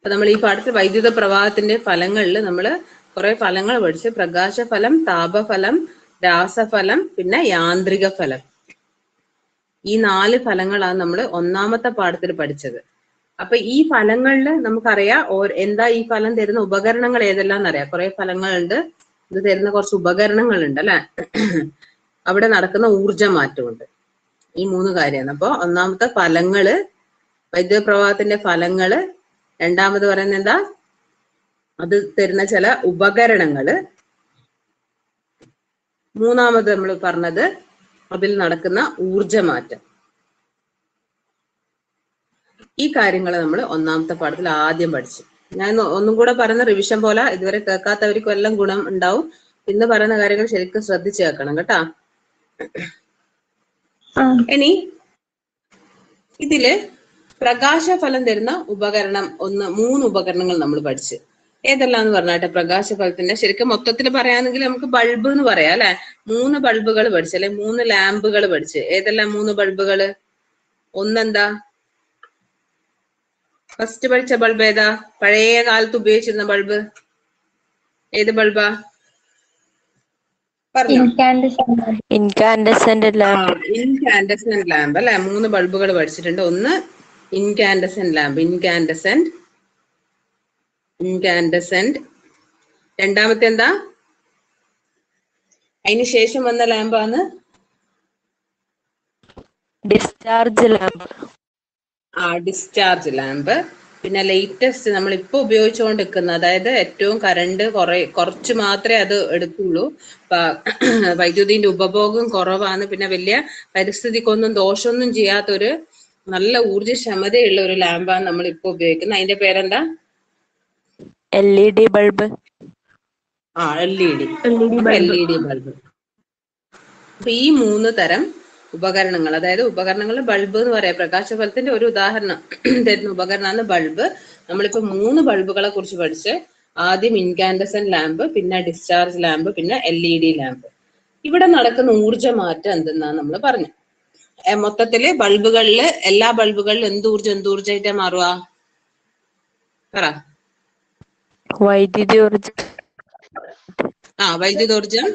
അപ്പൊ നമ്മൾ ഈ പാഠത്തിൽ വൈദ്യുത പ്രവാഹത്തിന്റെ ഫലങ്ങളിൽ നമ്മൾ കുറെ ഫലങ്ങൾ പഠിച്ചു പ്രകാശഫലം താപഫലം രാസഫലം പിന്നെ യാന്ത്രിക ഫലം ഈ നാല് ഫലങ്ങളാണ് നമ്മൾ ഒന്നാമത്തെ പാഠത്തിൽ പഠിച്ചത് അപ്പൊ ഈ ഫലങ്ങളിൽ നമുക്കറിയാം ഓ- എന്താ ഈ ഫലം തരുന്ന ഉപകരണങ്ങൾ ഏതെല്ലാം എന്നറിയാം കുറെ ഫലങ്ങളുണ്ട് ഇത് തരുന്ന കുറച്ച് ഉപകരണങ്ങളുണ്ട് അല്ലെ അവിടെ നടക്കുന്ന ഊർജ മാറ്റമുണ്ട് ഈ മൂന്ന് കാര്യമാണ് അപ്പൊ ഒന്നാമത്തെ ഫലങ്ങള് വൈദ്യുത പ്രവാഹത്തിന്റെ ഫലങ്ങള് രണ്ടാമത് പറയുന്നത് എന്താ അത് തരുന്ന ചില ഉപകരണങ്ങള് മൂന്നാമത് നമ്മൾ പറഞ്ഞത് അതിൽ നടക്കുന്ന ഊർജമാറ്റം ഈ കാര്യങ്ങൾ നമ്മൾ ഒന്നാമത്തെ പാഠത്തിൽ ആദ്യം പഠിച്ചു ഞാൻ ഒന്ന് ഒന്നും കൂടെ പറയുന്ന റിവിഷൻ പോലെ ഇതുവരെ കേൾക്കാത്തവർക്കും എല്ലാം ഗുണം ഉണ്ടാവും ഇന്ന് പറയുന്ന കാര്യങ്ങൾ ശരിക്കും ശ്രദ്ധിച്ചു കേൾക്കണം കേട്ടാ ഇനി ഇതില് പ്രകാശഫലം തരുന്ന ഉപകരണം ഒന്ന് മൂന്ന് ഉപകരണങ്ങൾ നമ്മൾ പഠിച്ചു ഏതെല്ലാം എന്ന് പറഞ്ഞാട്ടെ പ്രകാശഫലത്തിന്റെ ശരിക്കും മൊത്തത്തിൽ പറയാണെങ്കിൽ നമുക്ക് ബൾബ് എന്ന് പറയാം അല്ലെ മൂന്ന് ബൾബുകൾ പഠിച്ചു അല്ലെ മൂന്ന് ലാമ്പുകൾ പഠിച്ചു ഏതെല്ലാം മൂന്ന് ബൾബുകള് ഒന്നെന്താ ഫസ്റ്റ് പഠിച്ച ബൾബ് ഏതാ പഴയ കാലത്ത് ഉപയോഗിച്ചിരുന്ന ബൾബ് ഏത് ബൾബാ പറഞ്ഞോ ഇൻകാൻഡസെന്റ് ലാമ്പ് ഇൻകാൻഡസെന്റ് ലാമ്പ് അല്ലെ മൂന്ന് ബൾബുകൾ പഠിച്ചിട്ടുണ്ട് ഒന്ന് ഇൻകാൻഡസെന്റ് ലാമ്പ് ഇൻകാൻഡസെന്റ് ഇൻകാൻഡസെന്റ് രണ്ടാമത്തെ എന്താ അതിന് ശേഷം വന്ന ലാമ്പാണ് ഡിസ്ചാർജ് ലാമ്പ് ആ ഡിസ്ചാർജ് ലാമ്പ് പിന്നെ ലേറ്റസ്റ്റ് നമ്മൾ ഇപ്പൊ ഉപയോഗിച്ചുകൊണ്ടിരിക്കുന്ന അതായത് ഏറ്റവും കറണ്ട് കുറെ കുറച്ച് മാത്രമേ അത് എടുക്കുള്ളൂ പ- വൈദ്യുതിന്റെ ഉപഭോഗം കുറവാണ് പിന്നെ വലിയ പരിസ്ഥിതിക്കൊന്നും ദോഷമൊന്നും ചെയ്യാത്തൊരു നല്ല ഊർജ്ജക്ഷമതയുള്ള ഒരു ലാമ്പാണ് നമ്മൾ ഇപ്പൊ ഉപയോഗിക്കുന്നത് അതിന്റെ പേരെന്താ എൽ ഇ ഡി ബൾബ് ആ L E D L E D bulb അപ്പൊ ഈ മൂന്ന് തരം ഉപകരണങ്ങൾ അതായത് ഉപകരണങ്ങൾ ബൾബ് എന്ന് പറയാം പ്രകാശഫലത്തിന്റെ ഒരു ഉദാഹരണം തരുന്ന ഉപകരണമാണ് ബൾബ് നമ്മളിപ്പോ മൂന്ന് ബൾബുകളെ കുറിച്ച് പഠിച്ച് ആദ്യം ഇൻകാൻഡസെന്റ് ലാമ്പ് പിന്നെ ഡിസ്ചാർജ് ലാമ്പ് പിന്നെ എൽ ഇ ഡി ലാമ്പ് ഇവിടെ നടക്കുന്ന ഊർജ്ജ മാറ്റം എന്തെന്നാണ് നമ്മൾ പറഞ്ഞു ഏ, മൊത്തത്തില് ബൾബുകളില് എല്ലാ ബൾബുകളിലും എന്ത് ഊർജ്ജം എന്ത് ഊർജ്ജമായിട്ടാ മാറുക പറ വൈദ്യുതി ഊർജ ആ വൈദ്യുതോർജ്ജം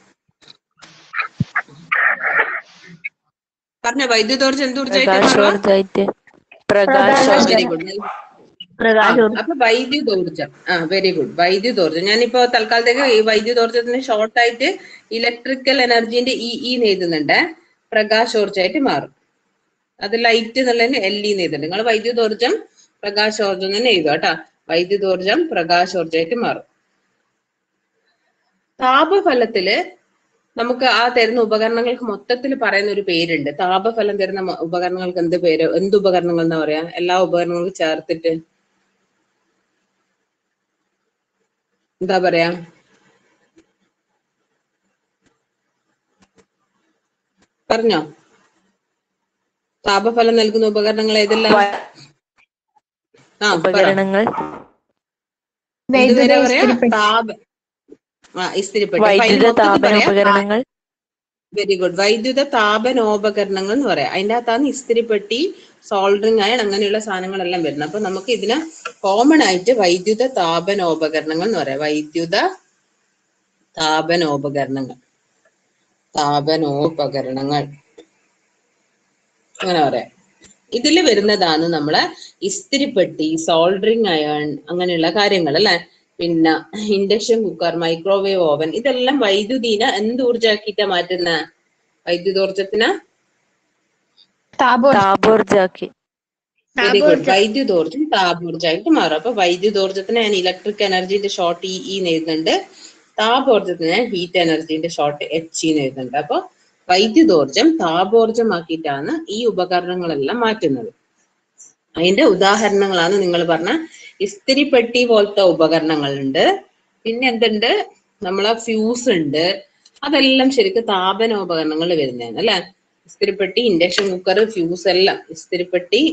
പറഞ്ഞ വൈദ്യുതോർജ്ജം എന്ത് ഊർജ്ജമായിട്ടാ മാറുക പ്രകാശോർജായിട്ട് പ്രകാശോർജ വെരി ഗുഡ് അപ്പൊ വൈദ്യുതോർജ്ജം ആ വെരി ഗുഡ് വൈദ്യുതോർജ്ജം ഞാനിപ്പോ തൽക്കാലത്തേക്ക് ഈ വൈദ്യുതോർജ്ജത്തിന് ഷോർട്ട് ആയിട്ട് ഇലക്ട്രിക്കൽ എനർജീന്റെ ഇ ഇ എഴുതുന്നുണ്ട് പ്രകാശോർജ്ജമായിട്ട് മാറും അത് ലൈറ്റ് എന്നുള്ളതിന് എൽ ഇ എഴുതുന്നുണ്ട് നിങ്ങൾ വൈദ്യുതോർജ്ജം പ്രകാശോർജ്ജം തന്നെ എഴുതുക കേട്ടാ വൈദ്യുതോർജ്ജം പ്രകാശോർജ്ജമായിട്ട് മാറും താപഫലത്തില് നമുക്ക് ആ തരുന്ന ഉപകരണങ്ങൾക്ക് മൊത്തത്തിൽ പറയുന്ന ഒരു പേരുണ്ട് താപഫലം തരുന്ന മ- ഉപകരണങ്ങൾക്ക് എന്ത് പേര് എന്ത് ഉപകരണങ്ങൾ എന്നാ പറയാ എല്ലാ ഉപകരണങ്ങളും ചേർത്തിട്ട് എന്താ പറയാ പറഞ്ഞോ താപഫലം നൽകുന്ന ഉപകരണങ്ങൾ ഏതെല്ലാം ആ പറ. ഉപകരണങ്ങൾ എന്തുപേരാ പറയാ താപ ആ ഇസ്തിരിപ്പെട്ടി അപ്പൊ അതിന് വൈദ്യുത മൊത്തത്തിൽ താപന പറയാം ഉപകരണങ്ങൾ വെരി ഗുഡ് വൈദ്യുത താപനോപകരണങ്ങൾ എന്ന് പറയാം അതിന്റെ അകത്താണ് ഇസ്തിരിപ്പെട്ടി സോൾഡറിങ് അയൺ അങ്ങനെയുള്ള സാധനങ്ങളെല്ലാം വരുന്നത് അപ്പൊ നമുക്ക് ഇതിനെ കോമൺ ആയിട്ട് വൈദ്യുത താപനോപകരണങ്ങൾ എന്ന് പറയാം വൈദ്യുത താപനോപകരണങ്ങൾ താപനോപകരണങ്ങൾ അങ്ങനെ പറയാം ഇതിൽ വരുന്നതാണ് നമ്മളെ ഇസ്തിരിപ്പെട്ടി സോൾഡറിങ് അയൺ അങ്ങനെയുള്ള കാര്യങ്ങൾ അല്ലെ പിന്നെ ഇൻഡക്ഷൻ കുക്കർ മൈക്രോവേവ് ഓവൻ ഇതെല്ലാം വൈദ്യുതിനെ എന്ത് ഊർജാക്കിയിട്ടാ മാറ്റുന്ന വൈദ്യുതോർജത്തിനെ താപോർജാക്കി വെരി ഗുഡ് വൈദ്യുതോർജ്ജം താപോർജ്ജമായിട്ട് മാറും അപ്പൊ വൈദ്യുതോർജ്ജത്തിന് ഞാൻ ഇലക്ട്രിക് എനർജിന്റെ ഷോർട്ട് ഇ ഇ എഴുതുന്നുണ്ട് താപോർജ്ജത്തിന് ഞാൻ ഹീറ്റ് എനർജിന്റെ ഷോർട്ട് എച്ച് എന്ന് എഴുതുന്നുണ്ട് അപ്പൊ വൈദ്യുതോർജ്ജം താപോർജ്ജമാക്കിയിട്ടാണ് ഈ ഉപകരണങ്ങളെല്ലാം മാറ്റുന്നത് അതിന്റെ ഉദാഹരണങ്ങളാണ് നിങ്ങൾ പറഞ്ഞ ഇസ്തിരിപ്പെട്ടി പോലത്തെ ഉപകരണങ്ങളുണ്ട് പിന്നെ എന്തുണ്ട് നമ്മളെ ഫ്യൂസ് ഉണ്ട് അതെല്ലാം ശരിക്കും താപനോപകരണങ്ങൾ വരുന്നതാണ് അല്ലെ ഇസ്തിരിപ്പെട്ടി ഇൻഡക്ഷൻ കുക്കർ ഫ്യൂസ് എല്ലാം ഇസ്തിരിപ്പെട്ടി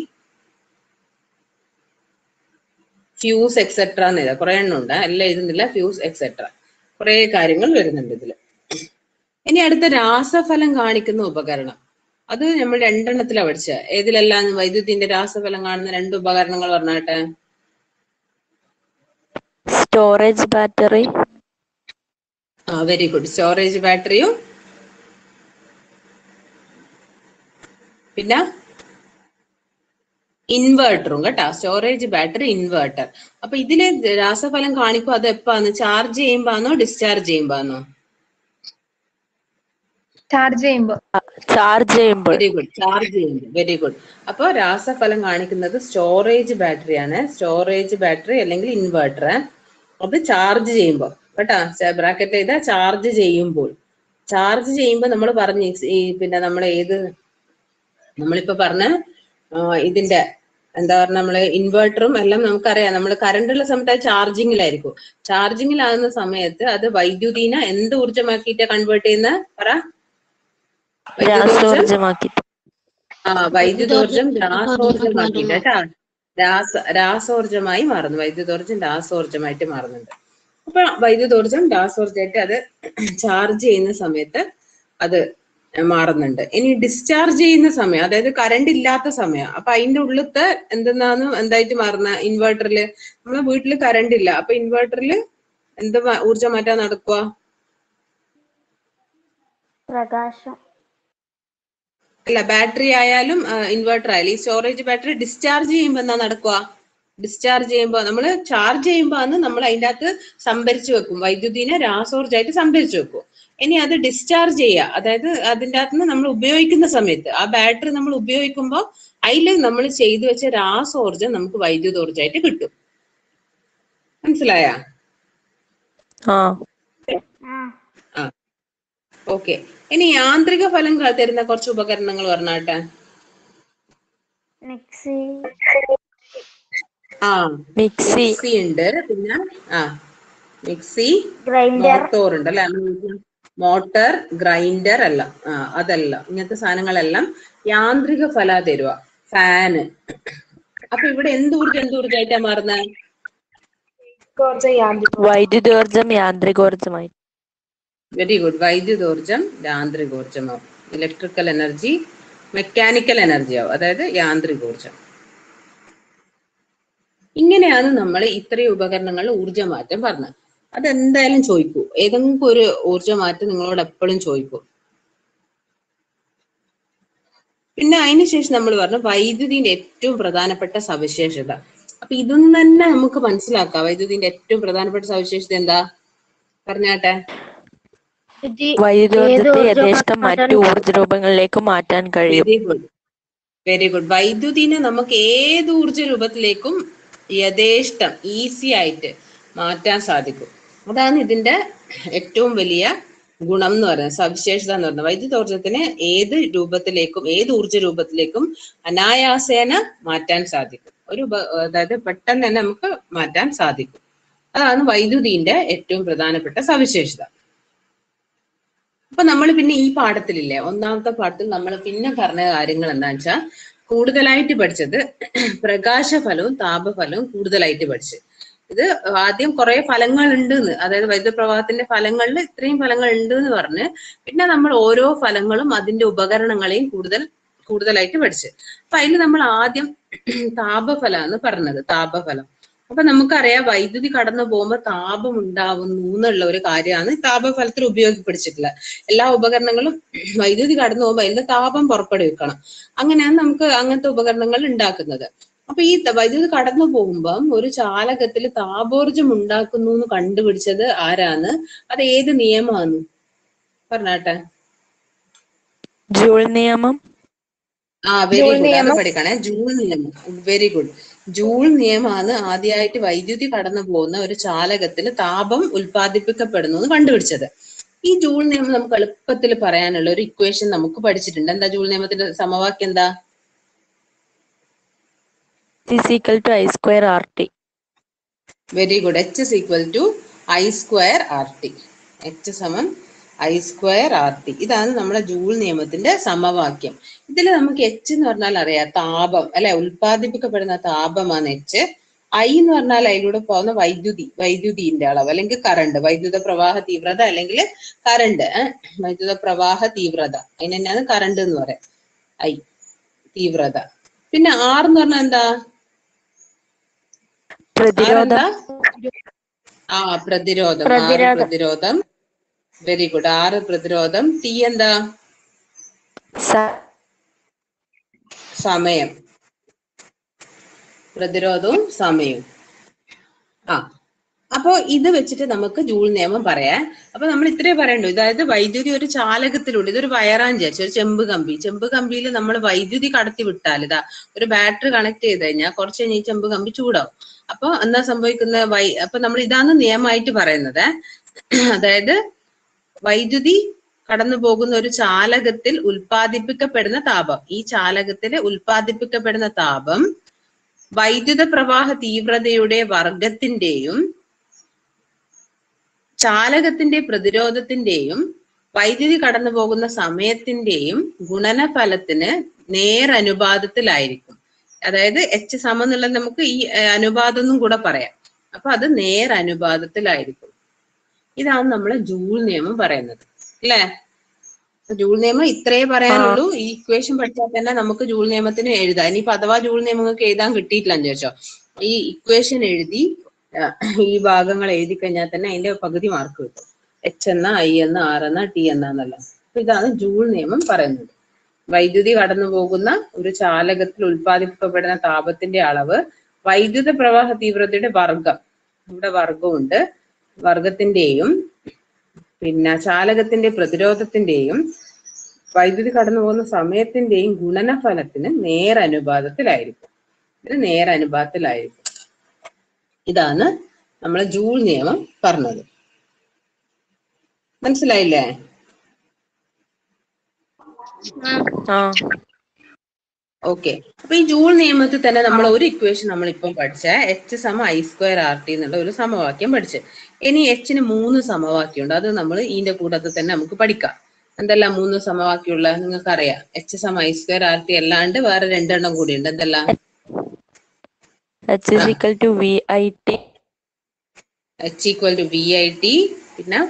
ഫ്യൂസ് എക്സെട്ര എന്ന് എഴുതാം കുറെ എണ്ണം ഉണ്ട് എല്ലാം എഴുതുന്നില്ല ഫ്യൂസ് എക്സെട്ര കുറെ കാര്യങ്ങൾ വരുന്നുണ്ട് ഇതില് ഇനി അടുത്ത രാസഫലം കാണിക്കുന്ന ഉപകരണം അത് നമ്മൾ രണ്ടെണ്ണത്തിലാ പഠിച്ച ഏതിലെല്ലാം വൈദ്യുതിന്റെ രാസഫലം കാണുന്ന രണ്ട് ഉപകരണങ്ങൾ പറഞ്ഞാട്ടെ സ്റ്റോറേജ് ബാറ്ററി ആ വെരി ഗുഡ് സ്റ്റോറേജ് ബാറ്ററിയും പിന്നെ ഇൻവേർട്ടറും കേട്ടോ സ്റ്റോറേജ് ബാറ്ററി ഇൻവേർട്ടർ അപ്പൊ ഇതില് രാസഫലം കാണിക്കും അത് എപ്പാന്ന് ചാർജ് ചെയ്യുമ്പോന്നോ ഡിസ്ചാർജ് ചെയ്യുമ്പോന്നോ ചാർജ് ചെയ്യുമ്പോ ചാർജ് ചെയ്യുമ്പോൾ വെരി ഗുഡ് ചാർജ് ചെയ്യുമ്പോൾ വെരി ഗുഡ് അപ്പൊ രാസഫലം കാണിക്കുന്നത് സ്റ്റോറേജ് ബാറ്ററി ആണ് സ്റ്റോറേജ് ബാറ്ററി അല്ലെങ്കിൽ ഇൻവേർട്ടർ അത് ചാർജ് ചെയ്യുമ്പോൾ കേട്ടാ ബ്രാക്കറ്റ് ചെയ്ത ചാർജ് ചെയ്യുമ്പോൾ ചാർജ് ചെയ്യുമ്പോൾ നമ്മൾ പറഞ്ഞു ഈ പിന്നെ നമ്മൾ ഏത് നമ്മളിപ്പോ പറഞ്ഞ ആ, ഇതിന്റെ എന്താ പറഞ്ഞ നമ്മള് ഇൻവേർട്ടറും എല്ലാം നമുക്കറിയാം നമ്മൾ കറണ്ടുള്ള സമയത്ത് അത് ചാർജിങ്ങിലായിരിക്കും ചാർജിങ്ങിലാകുന്ന സമയത്ത് അത് വൈദ്യുതിനെ എന്ത് ഊർജ്ജമാക്കിയിട്ട് കൺവേർട്ട് ചെയ്യുന്ന പറ വൈദ്യുതോർജ്ജം രാസോർജമാക്കി ആ വൈദ്യുതോർജ്ജം രാസോർജ്ജമാക്കി കേട്ടാ രാസ രാസോർജ്ജമായി മാറുന്നു വൈദ്യുതോർജ്ജം രാസോർജ്ജമായിട്ട് മാറുന്നുണ്ട് അപ്പൊ വൈദ്യുതോർജ്ജം രാസോർജ്ജമായിട്ട് അത് ചാർജ് ചെയ്യുന്ന സമയത്ത് അത് മാറുന്നുണ്ട് ഇനി ഡിസ്ചാർജ് ചെയ്യുന്ന സമയം അതായത് കറണ്ട് ഇല്ലാത്ത സമയം അപ്പൊ അതിന്റെ ഉള്ളിലത്തെ എന്തെന്നാണ് എന്തായിട്ട് മാറുന്ന ഇൻവേർട്ടറിൽ നമ്മളെ വീട്ടിൽ കറണ്ട് ഇല്ല അപ്പൊ ഇൻവേർട്ടറിൽ എന്ത് മാ- ഊർജ്ജം മാറ്റാൻ നടക്കുക പ്രകാശം അല്ല ബാറ്ററി ആയാലും ഇൻവെർട്ടർ ആയാലും ഈ സ്റ്റോറേജ് ബാറ്ററി ഡിസ്ചാർജ് ചെയ്യുമ്പോൾ എന്താ നടക്കുക ഡിസ്ചാർജ് ചെയ്യുമ്പോൾ നമ്മൾ ചാർജ് ചെയ്യുമ്പോൾ ആണ് നമ്മൾ അതിൻ്റെ അകത്ത് സംഭരിച്ചു വെക്കും വൈദ്യുതിനെ രാസോർജ്ജമായിട്ട് സംഭരിച്ചു വെക്കും ഇനി അത് ഡിസ്ചാർജ് ചെയ്യുക അതായത് അതിൻ്റെ അകത്ത് നിന്ന് നമ്മൾ ഉപയോഗിക്കുന്ന സമയത്ത് ആ ബാറ്ററി നമ്മൾ ഉപയോഗിക്കുമ്പോൾ അതിൽ നമ്മൾ ചെയ്തു വെച്ച രാസോർജ്ജം നമുക്ക് വൈദ്യുതോർജ്ജമായിട്ട് കിട്ടും മനസ്സിലായ ആ ഓക്കെ ഇനി യാന്ത്രിക ഫലം ക- തരുന്ന കുറച്ച് ഉപകരണങ്ങൾ പറഞ്ഞാട്ടെ മിക്സി ആ മിക്സി മിക്സി ഉണ്ട് പിന്നെ ആ മിക്സി ഗ്രൈൻഡർ മോട്ടോർ ഉണ്ട് അല്ലെ മോട്ടർ ഗ്രൈൻഡർ അല്ല ആ അതല്ല ഇങ്ങനത്തെ സാധനങ്ങളെല്ലാം യാന്ത്രിക ഫല തരുക ഫാന് അപ്പൊ ഇവിടെ എന്ത് ഊർജ്ജം എന്ത് ഊർജ്ജമായിട്ടാ മാറുന്നത് വൈദ്യുതോർജം യാന്ത്രികോർജമായി വെരി ഗുഡ് വൈദ്യുതോർജ്ജം യാന്ത്രികോർജ്ജമാവും ഇലക്ട്രിക്കൽ എനർജി മെക്കാനിക്കൽ എനർജി ആവും അതായത് യാന്ത്രികോർജ്ജം ഇങ്ങനെയാണ് നമ്മൾ ഇത്രയും ഉപകരണങ്ങളിൽ ഊർജ്ജമാറ്റം പറഞ്ഞത് അതെന്തായാലും ചോദിക്കൂ ഏതെങ്കിലും ഒരു ഊർജ്ജമാറ്റം നിങ്ങളോട് എപ്പോഴും ചോദിക്കും പിന്നെ അതിനുശേഷം നമ്മൾ പറഞ്ഞു വൈദ്യുതിന്റെ ഏറ്റവും പ്രധാനപ്പെട്ട സവിശേഷത അപ്പൊ ഇതൊന്നും തന്നെ നമുക്ക് മനസ്സിലാക്കാം വൈദ്യുതിന്റെ ഏറ്റവും പ്രധാനപ്പെട്ട സവിശേഷത എന്താ പറഞ്ഞാട്ടെ വൈദ്യുതോർജത്തെ യഥേഷ്ടം മറ്റു ഊർജ്ജ രൂപങ്ങളിലേക്ക് മാറ്റാൻ കഴിയും വെരി ഗുഡ് വെരി ഗുഡ് വൈദ്യുതിനെ നമുക്ക് ഏത് ഊർജ്ജ രൂപത്തിലേക്കും യഥേഷ്ടം ഈസി ആയിട്ട് മാറ്റാൻ സാധിക്കും അതാണ് ഇതിന്റെ ഏറ്റവും വലിയ ഗുണം എന്ന് പറയുന്നത് സവിശേഷത എന്ന് പറയുന്നത് വൈദ്യുതോർജ്ജത്തിന് ഏത് രൂപത്തിലേക്കും ഏത് ഊർജ്ജ രൂപത്തിലേക്കും അനായാസേന മാറ്റാൻ സാധിക്കും ഒരു ഉപ- അതായത് പെട്ടെന്ന് തന്നെ നമുക്ക് മാറ്റാൻ സാധിക്കും അതാണ് വൈദ്യുതിന്റെ ഏറ്റവും പ്രധാനപ്പെട്ട സവിശേഷത അപ്പൊ നമ്മൾ പിന്നെ ഈ പാഠത്തിലില്ലേ ഒന്നാമത്തെ പാഠത്തിൽ നമ്മൾ പിന്നെ പറഞ്ഞ കാര്യങ്ങൾ എന്താണെന്ന് വെച്ചാൽ കൂടുതലായിട്ട് പഠിച്ചത് പ്രകാശഫലവും താപഫലവും കൂടുതലായിട്ട് പഠിച്ചു ഇത് ആദ്യം കുറെ ഫലങ്ങൾ ഉണ്ട് എന്ന് അതായത് വൈദ്യുത പ്രവാഹത്തിന്റെ ഫലങ്ങളിൽ ഇത്രയും ഫലങ്ങൾ ഉണ്ട് എന്ന് പറഞ്ഞ് പിന്നെ നമ്മൾ ഓരോ ഫലങ്ങളും അതിന്റെ ഉപകരണങ്ങളെയും കൂടുതൽ കൂടുതലായിട്ട് പഠിച്ച് അപ്പൊ അതിൽ നമ്മൾ ആദ്യം താപഫലമാണ് പറഞ്ഞത് താപഫലം അപ്പൊ നമുക്കറിയാം വൈദ്യുതി കടന്നു പോകുമ്പോൾ താപം ഉണ്ടാവുന്നു എന്നുള്ള ഒരു കാര്യമാണ് താപഫലത്തിൽ ഉപയോഗപ്പെടുത്തിയിട്ടുള്ളത് എല്ലാ ഉപകരണങ്ങളും വൈദ്യുതി കടന്നു പോകുമ്പോൾ അതിന്റെ താപം പുറപ്പെടുവിക്കണം അങ്ങനെയാണ് നമുക്ക് അങ്ങനത്തെ ഉപകരണങ്ങൾ ഉണ്ടാക്കുന്നത് അപ്പൊ ഈ ത- വൈദ്യുതി കടന്നു പോകുമ്പം ഒരു ചാലകത്തിൽ താപോർജം ഉണ്ടാക്കുന്നു എന്ന് കണ്ടുപിടിച്ചത് ആരാണ് അത് ഏത് നിയമമാണ് പറഞ്ഞാട്ടെ ജൂൾ നിയമം ആ വെരി ജൂൾ ഗുഡ് അത് നിയമം. പഠിക്കണേ ജൂൾ നിയമം വെരി ഗുഡ് ജൂൾ നിയമമാണ് ആദ്യമായിട്ട് വൈദ്യുതി കടന്നു പോകുന്ന ഒരു ചാലകത്തിൽ താപം ഉൽപ്പാദിപ്പിക്കപ്പെടുന്നു എന്ന് കണ്ടുപിടിച്ചത് ഈ ജൂൾ നിയമം നമുക്ക് എളുപ്പത്തിൽ പറയാനുള്ള ഒരു ഇക്വേഷൻ നമുക്ക് പഠിച്ചിട്ടുണ്ട് എന്താ ജൂൾ നിയമത്തിന്റെ സമവാക്യം എന്താ is equal to I square R T very good H is equal to I square R T H സമം ഐ സ്ക്വയർ ആർ ടി ഇതാണ് നമ്മുടെ ജൂൾ നിയമത്തിന്റെ സമവാക്യം ഇതിൽ നമുക്ക് എച്ച് എന്ന് പറഞ്ഞാൽ അറിയാം താപം അല്ലെ ഉൽപ്പാദിപ്പിക്കപ്പെടുന്ന താപമാണ് എച്ച് ഐ എന്ന് പറഞ്ഞാൽ അതിലൂടെ പോകുന്ന വൈദ്യുതി വൈദ്യുതിന്റെ അളവ് അല്ലെങ്കിൽ കറണ്ട് വൈദ്യുത പ്രവാഹ തീവ്രത അല്ലെങ്കിൽ കറണ്ട് വൈദ്യുത പ്രവാഹ തീവ്രത അതിന് തന്നെയാണ് കറണ്ട് എന്ന് പറയാം ഐ തീവ്രത പിന്നെ ആർ എന്ന് പറഞ്ഞാൽ എന്താ പ്രതിരോധം ആരെന്താ? ആ പ്രതിരോധം ആറ് പ്രതിരോധം. പ്രതിരോധം വെരി ഗുഡ് ആറ് പ്രതിരോധം ടി എന്താ സ- സമയം പ്രതിരോധവും സമയവും ആ അപ്പോ ഇത് വെച്ചിട്ട് നമുക്ക് ജൂൾ നിയമം പറയാം അപ്പൊ നമ്മൾ ഇത്രേ പറയണ്ടു അതായത് വൈദ്യുതി ഒരു ചാലകത്തിലൂടെ ഇതൊരു വയറാൻ വിചാരിച്ചു ഒരു ചെമ്പ് കമ്പി ചെമ്പ് കമ്പിയിൽ നമ്മൾ വൈദ്യുതി കടത്തി വിട്ടാൽ ഇതാ ഒരു ബാറ്ററി കണക്ട് ചെയ്ത് കഴിഞ്ഞാൽ കുറച്ച് കഴിഞ്ഞ് ഈ ചെമ്പ് കമ്പി ചൂടാവും അപ്പൊ എന്താ സംഭവിക്കുന്ന വൈ അപ്പൊ നമ്മൾ ഇതാണ് നിയമമായിട്ട് പറയുന്നത് അതായത് വൈദ്യുതി കടന്നു പോകുന്ന ഒരു ചാലകത്തിൽ ഉൽപ്പാദിപ്പിക്കപ്പെടുന്ന താപം ഈ ചാലകത്തിൽ ഉൽപ്പാദിപ്പിക്കപ്പെടുന്ന താപം വൈദ്യുത പ്രവാഹ തീവ്രതയുടെ വർഗത്തിന്റെയും ചാലകത്തിന്റെ പ്രതിരോധത്തിന്റെയും വൈദ്യുതി കടന്നു പോകുന്ന സമയത്തിന്റെയും ഗുണനഫലത്തിന് നേരനുപാതത്തിലായിരിക്കും അതായത് എച്ച് സമം എന്നുള്ളത് നമുക്ക് ഈ ഏർ, അനുപാതം എന്നും കൂടെ പറയാം അപ്പൊ അത് നേരനുപാതത്തിലായിരിക്കും ഇതാണ് നമ്മളെ ജൂൾ നിയമം പറയുന്നത് അല്ലേ ജൂൾ നിയമം ഇത്രേ പറയാനുള്ളൂ ഈ ഇക്വേഷൻ പഠിച്ചാൽ തന്നെ നമുക്ക് ജൂൾ നിയമത്തിന് എഴുതാം ഇനിയിപ്പോ അഥവാ ജൂൾ നിയമം നിങ്ങൾക്ക് എഴുതാൻ കിട്ടിയിട്ടില്ല ചോദിച്ചോ ഈ ഇക്വേഷൻ എഴുതി ആ, ഈ ഭാഗങ്ങൾ എഴുതി കഴിഞ്ഞാൽ തന്നെ അതിന്റെ പകുതി മാർക്ക് കിട്ടും എച്ച് എന്ന ഐ എന്ന ആർ എന്ന ടി എന്നല്ല അപ്പൊ ഇതാണ് ജൂൾ നിയമം പറയുന്നത് വൈദ്യുതി കടന്നു പോകുന്ന ഒരു ചാലകത്തിൽ ഉൽപ്പാദിപ്പിക്കപ്പെടുന്ന താപത്തിന്റെ അളവ് വൈദ്യുത പ്രവാഹ തീവ്രതയുടെ വർഗം ഇവിടെ വർഗമുണ്ട് വർഗത്തിന്റെയും പിന്നെ ചാലകത്തിന്റെ പ്രതിരോധത്തിന്റെയും വൈദ്യുതി കടന്നു പോകുന്ന സമയത്തിന്റെയും ഗുണനഫലത്തിന് നേരനുപാതത്തിലായിരിക്കും ഇത് നേരനുപാതത്തിലായിരിക്കും ഇതാണ് നമ്മളെ ജൂൾ നിയമം പറഞ്ഞത് മനസ്സിലായില്ലേ ആ ഓക്കെ അപ്പൊ ഈ ജൂൾ നിയമത്തിൽ തന്നെ നമ്മൾ ഒരു ഇക്വേഷൻ നമ്മൾ ഇപ്പം പഠിച്ച എച്ച് സമ ഐ സ്ക്വയർ ആർ ടി എന്നുള്ള ഒരു സമവാക്യം പഠിച്ച് ഇനി എച്ചിന് മൂന്ന് സമവാക്യമുണ്ട് അത് നമ്മൾ ഇതിന്റെ കൂട്ടത്തിൽ തന്നെ നമുക്ക് പഠിക്കാം എന്തെല്ലാം മൂന്ന് സമവാക്യമുള്ള നിങ്ങൾക്ക് അറിയാം എച്ച് സമ ഐ സ്ക്വയർ ആർ ടി അല്ലാണ്ട് വേറെ രണ്ടെണ്ണം കൂടിയുണ്ട് എന്തെല്ലാം H is equal to V I T H equal to V I T പിന്നെ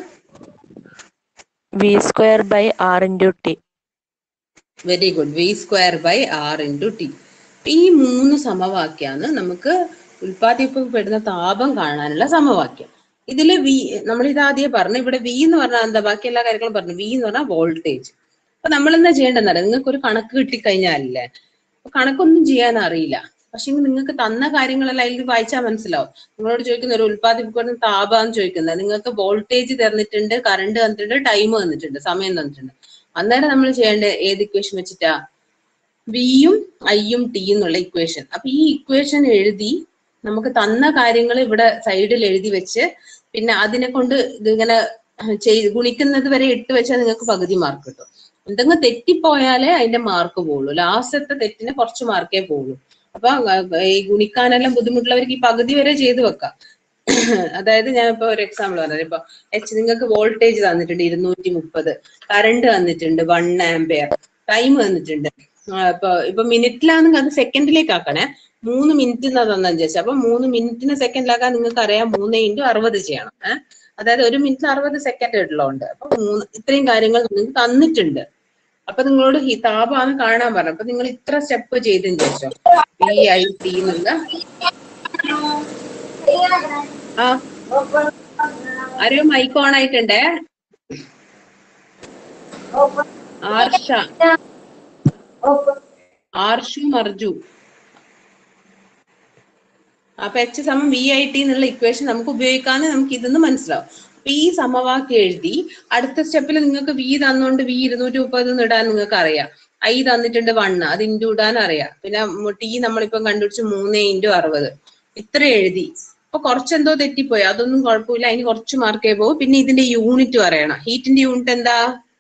V square by R into T very good V square by R into T ഈ മൂന്ന് സമവാക്യാണ് നമുക്ക് ഉൽപ്പാദിപ്പിക്കപ്പെടുന്ന താപം കാണാനുള്ള സമവാക്യം ഇതില് വി നമ്മൾ ഇത് ആദ്യം പറഞ്ഞു ഇവിടെ വി എന്ന് പറഞ്ഞാൽ എന്താ ബാക്കി എല്ലാ കാര്യങ്ങളും പറഞ്ഞു വി എന്ന് പറഞ്ഞാൽ വോൾട്ടേജ് അപ്പൊ നമ്മൾ എന്താ ചെയ്യേണ്ടതെന്നറിയാം നിങ്ങൾക്ക് ഒരു കണക്ക് കിട്ടിക്കഴിഞ്ഞാലല്ലേ അപ്പൊ കണക്കൊന്നും ചെയ്യാൻ അറിയില്ല പക്ഷെ നിങ്ങൾക്ക് തന്ന കാര്യങ്ങളെല്ലാം അതിൽ വായിച്ചാൽ മനസ്സിലാവും നിങ്ങളോട് ചോദിക്കുന്ന ഒരു ഉൽപ്പാദിപ്പിക്കുന്ന താപം ചോദിക്കുന്നത് നിങ്ങൾക്ക് വോൾട്ടേജ് തന്നിട്ടുണ്ട് കറണ്ട് തന്നിട്ടുണ്ട് ടൈം തന്നിട്ടുണ്ട് സമയം തന്നിട്ടുണ്ട് അന്നേരം നമ്മൾ ചെയ്യേണ്ട ഏത് ഇക്വേഷൻ വെച്ചിട്ടാ വിയും ഐയും ടി എന്നുള്ള ഇക്വേഷൻ അപ്പൊ ഈ ഇക്വേഷൻ എഴുതി നമുക്ക് തന്ന കാര്യങ്ങൾ ഇവിടെ സൈഡിൽ എഴുതി വെച്ച് പിന്നെ അതിനെ കൊണ്ട് ഇതിങ്ങനെ ചെയ്ത് ഗുണിക്കുന്നത് വരെ ഇട്ട് വെച്ചാൽ നിങ്ങൾക്ക് പകുതി മാർക്ക് കിട്ടും എന്തെങ്കിലും തെറ്റിപ്പോയാലേ അതിന്റെ മാർക്ക് പോകുള്ളൂ ലാസ്റ്റത്തെ തെറ്റിന് കുറച്ച് മാർക്കേ പോകുള്ളൂ അപ്പൊ അഹ് ഈ ഗുണിക്കാനെല്ലാം ബുദ്ധിമുട്ടുള്ളവർക്ക് ഈ പകുതി വരെ ചെയ്തു വെക്കാം അതായത് ഞാൻ ഇപ്പൊ ഒരു എക്സാമ്പിൾ പറഞ്ഞത് ഇപ്പൊ എച്ച് നിങ്ങൾക്ക് വോൾട്ടേജ് തന്നിട്ടുണ്ട് ഇരുന്നൂറ്റി മുപ്പത് കറണ്ട് തന്നിട്ടുണ്ട് വൺ ആംബിയർ ടൈം തന്നിട്ടുണ്ട് ആ, ഇപ്പൊ ഇപ്പൊ മിനിറ്റിലാണെങ്കിൽ അത് സെക്കൻഡിലേക്ക് ആക്കണേ മൂന്ന് മിനിറ്റ് എന്നാ തന്നെ വിചാരിച്ചു അപ്പൊ മൂന്ന് മിനിറ്റിന് സെക്കൻഡിലാക്കാൻ നിങ്ങൾക്ക് അറിയാം മൂന്ന് ഇൻറ്റു അറുപത് ചെയ്യണം ഏഹ് അതായത് ഒരു മിനിറ്റിൽ അറുപത് സെക്കൻഡ് ഉള്ളതുകൊണ്ട് അപ്പൊ മൂന്ന് ഇത്രയും കാര്യങ്ങൾ നിങ്ങൾക്ക് തന്നിട്ടുണ്ട് അപ്പൊ നിങ്ങളോട് ഈ താപമാണ് കാണാൻ പറഞ്ഞു അപ്പൊ നിങ്ങൾ ഇത്ര സ്റ്റെപ്പ് ചെയ്തെന്ന് ചോദിച്ചോ പി ഐ ടി എന്നുള്ള ആ ആരെയോ മൈക്ക് ഓൺ ആയിട്ടുണ്ടേ ആർഷ ആർഷു മർജു അപ്പൊ എച്ച് സമം വി ഐ ടി എന്നുള്ള ഇക്വേഷൻ നമുക്ക് ഉപയോഗിക്കാന്ന് നമുക്ക് ഇതെന്ന് മനസ്സിലാവും അപ്പൊ ഈ സമവാക്യം എഴുതി അടുത്ത സ്റ്റെപ്പിൽ നിങ്ങൾക്ക് വി തന്നുകൊണ്ട് വി ഇരുന്നൂറ്റി മുപ്പത് ഇടാൻ നിങ്ങൾക്ക് അറിയാം ഐ തന്നിട്ടുണ്ട് വണ്ണ് അത് ഇൻറ്റു ഇടാൻ അറിയാം പിന്നെ ടി നമ്മളിപ്പം കണ്ടുപിടിച്ച് മൂന്ന് ഇൻറ്റു അറുപത് ഇത്ര എഴുതി അപ്പൊ കുറച്ചെന്തോ തെറ്റിപ്പോയി അതൊന്നും കുഴപ്പമില്ല അതിന് കുറച്ച് മാർക്കേ പോകും പിന്നെ ഇതിന്റെ യൂണിറ്റ് പറയണം ഹീറ്റിന്റെ യൂണിറ്റ് എന്താ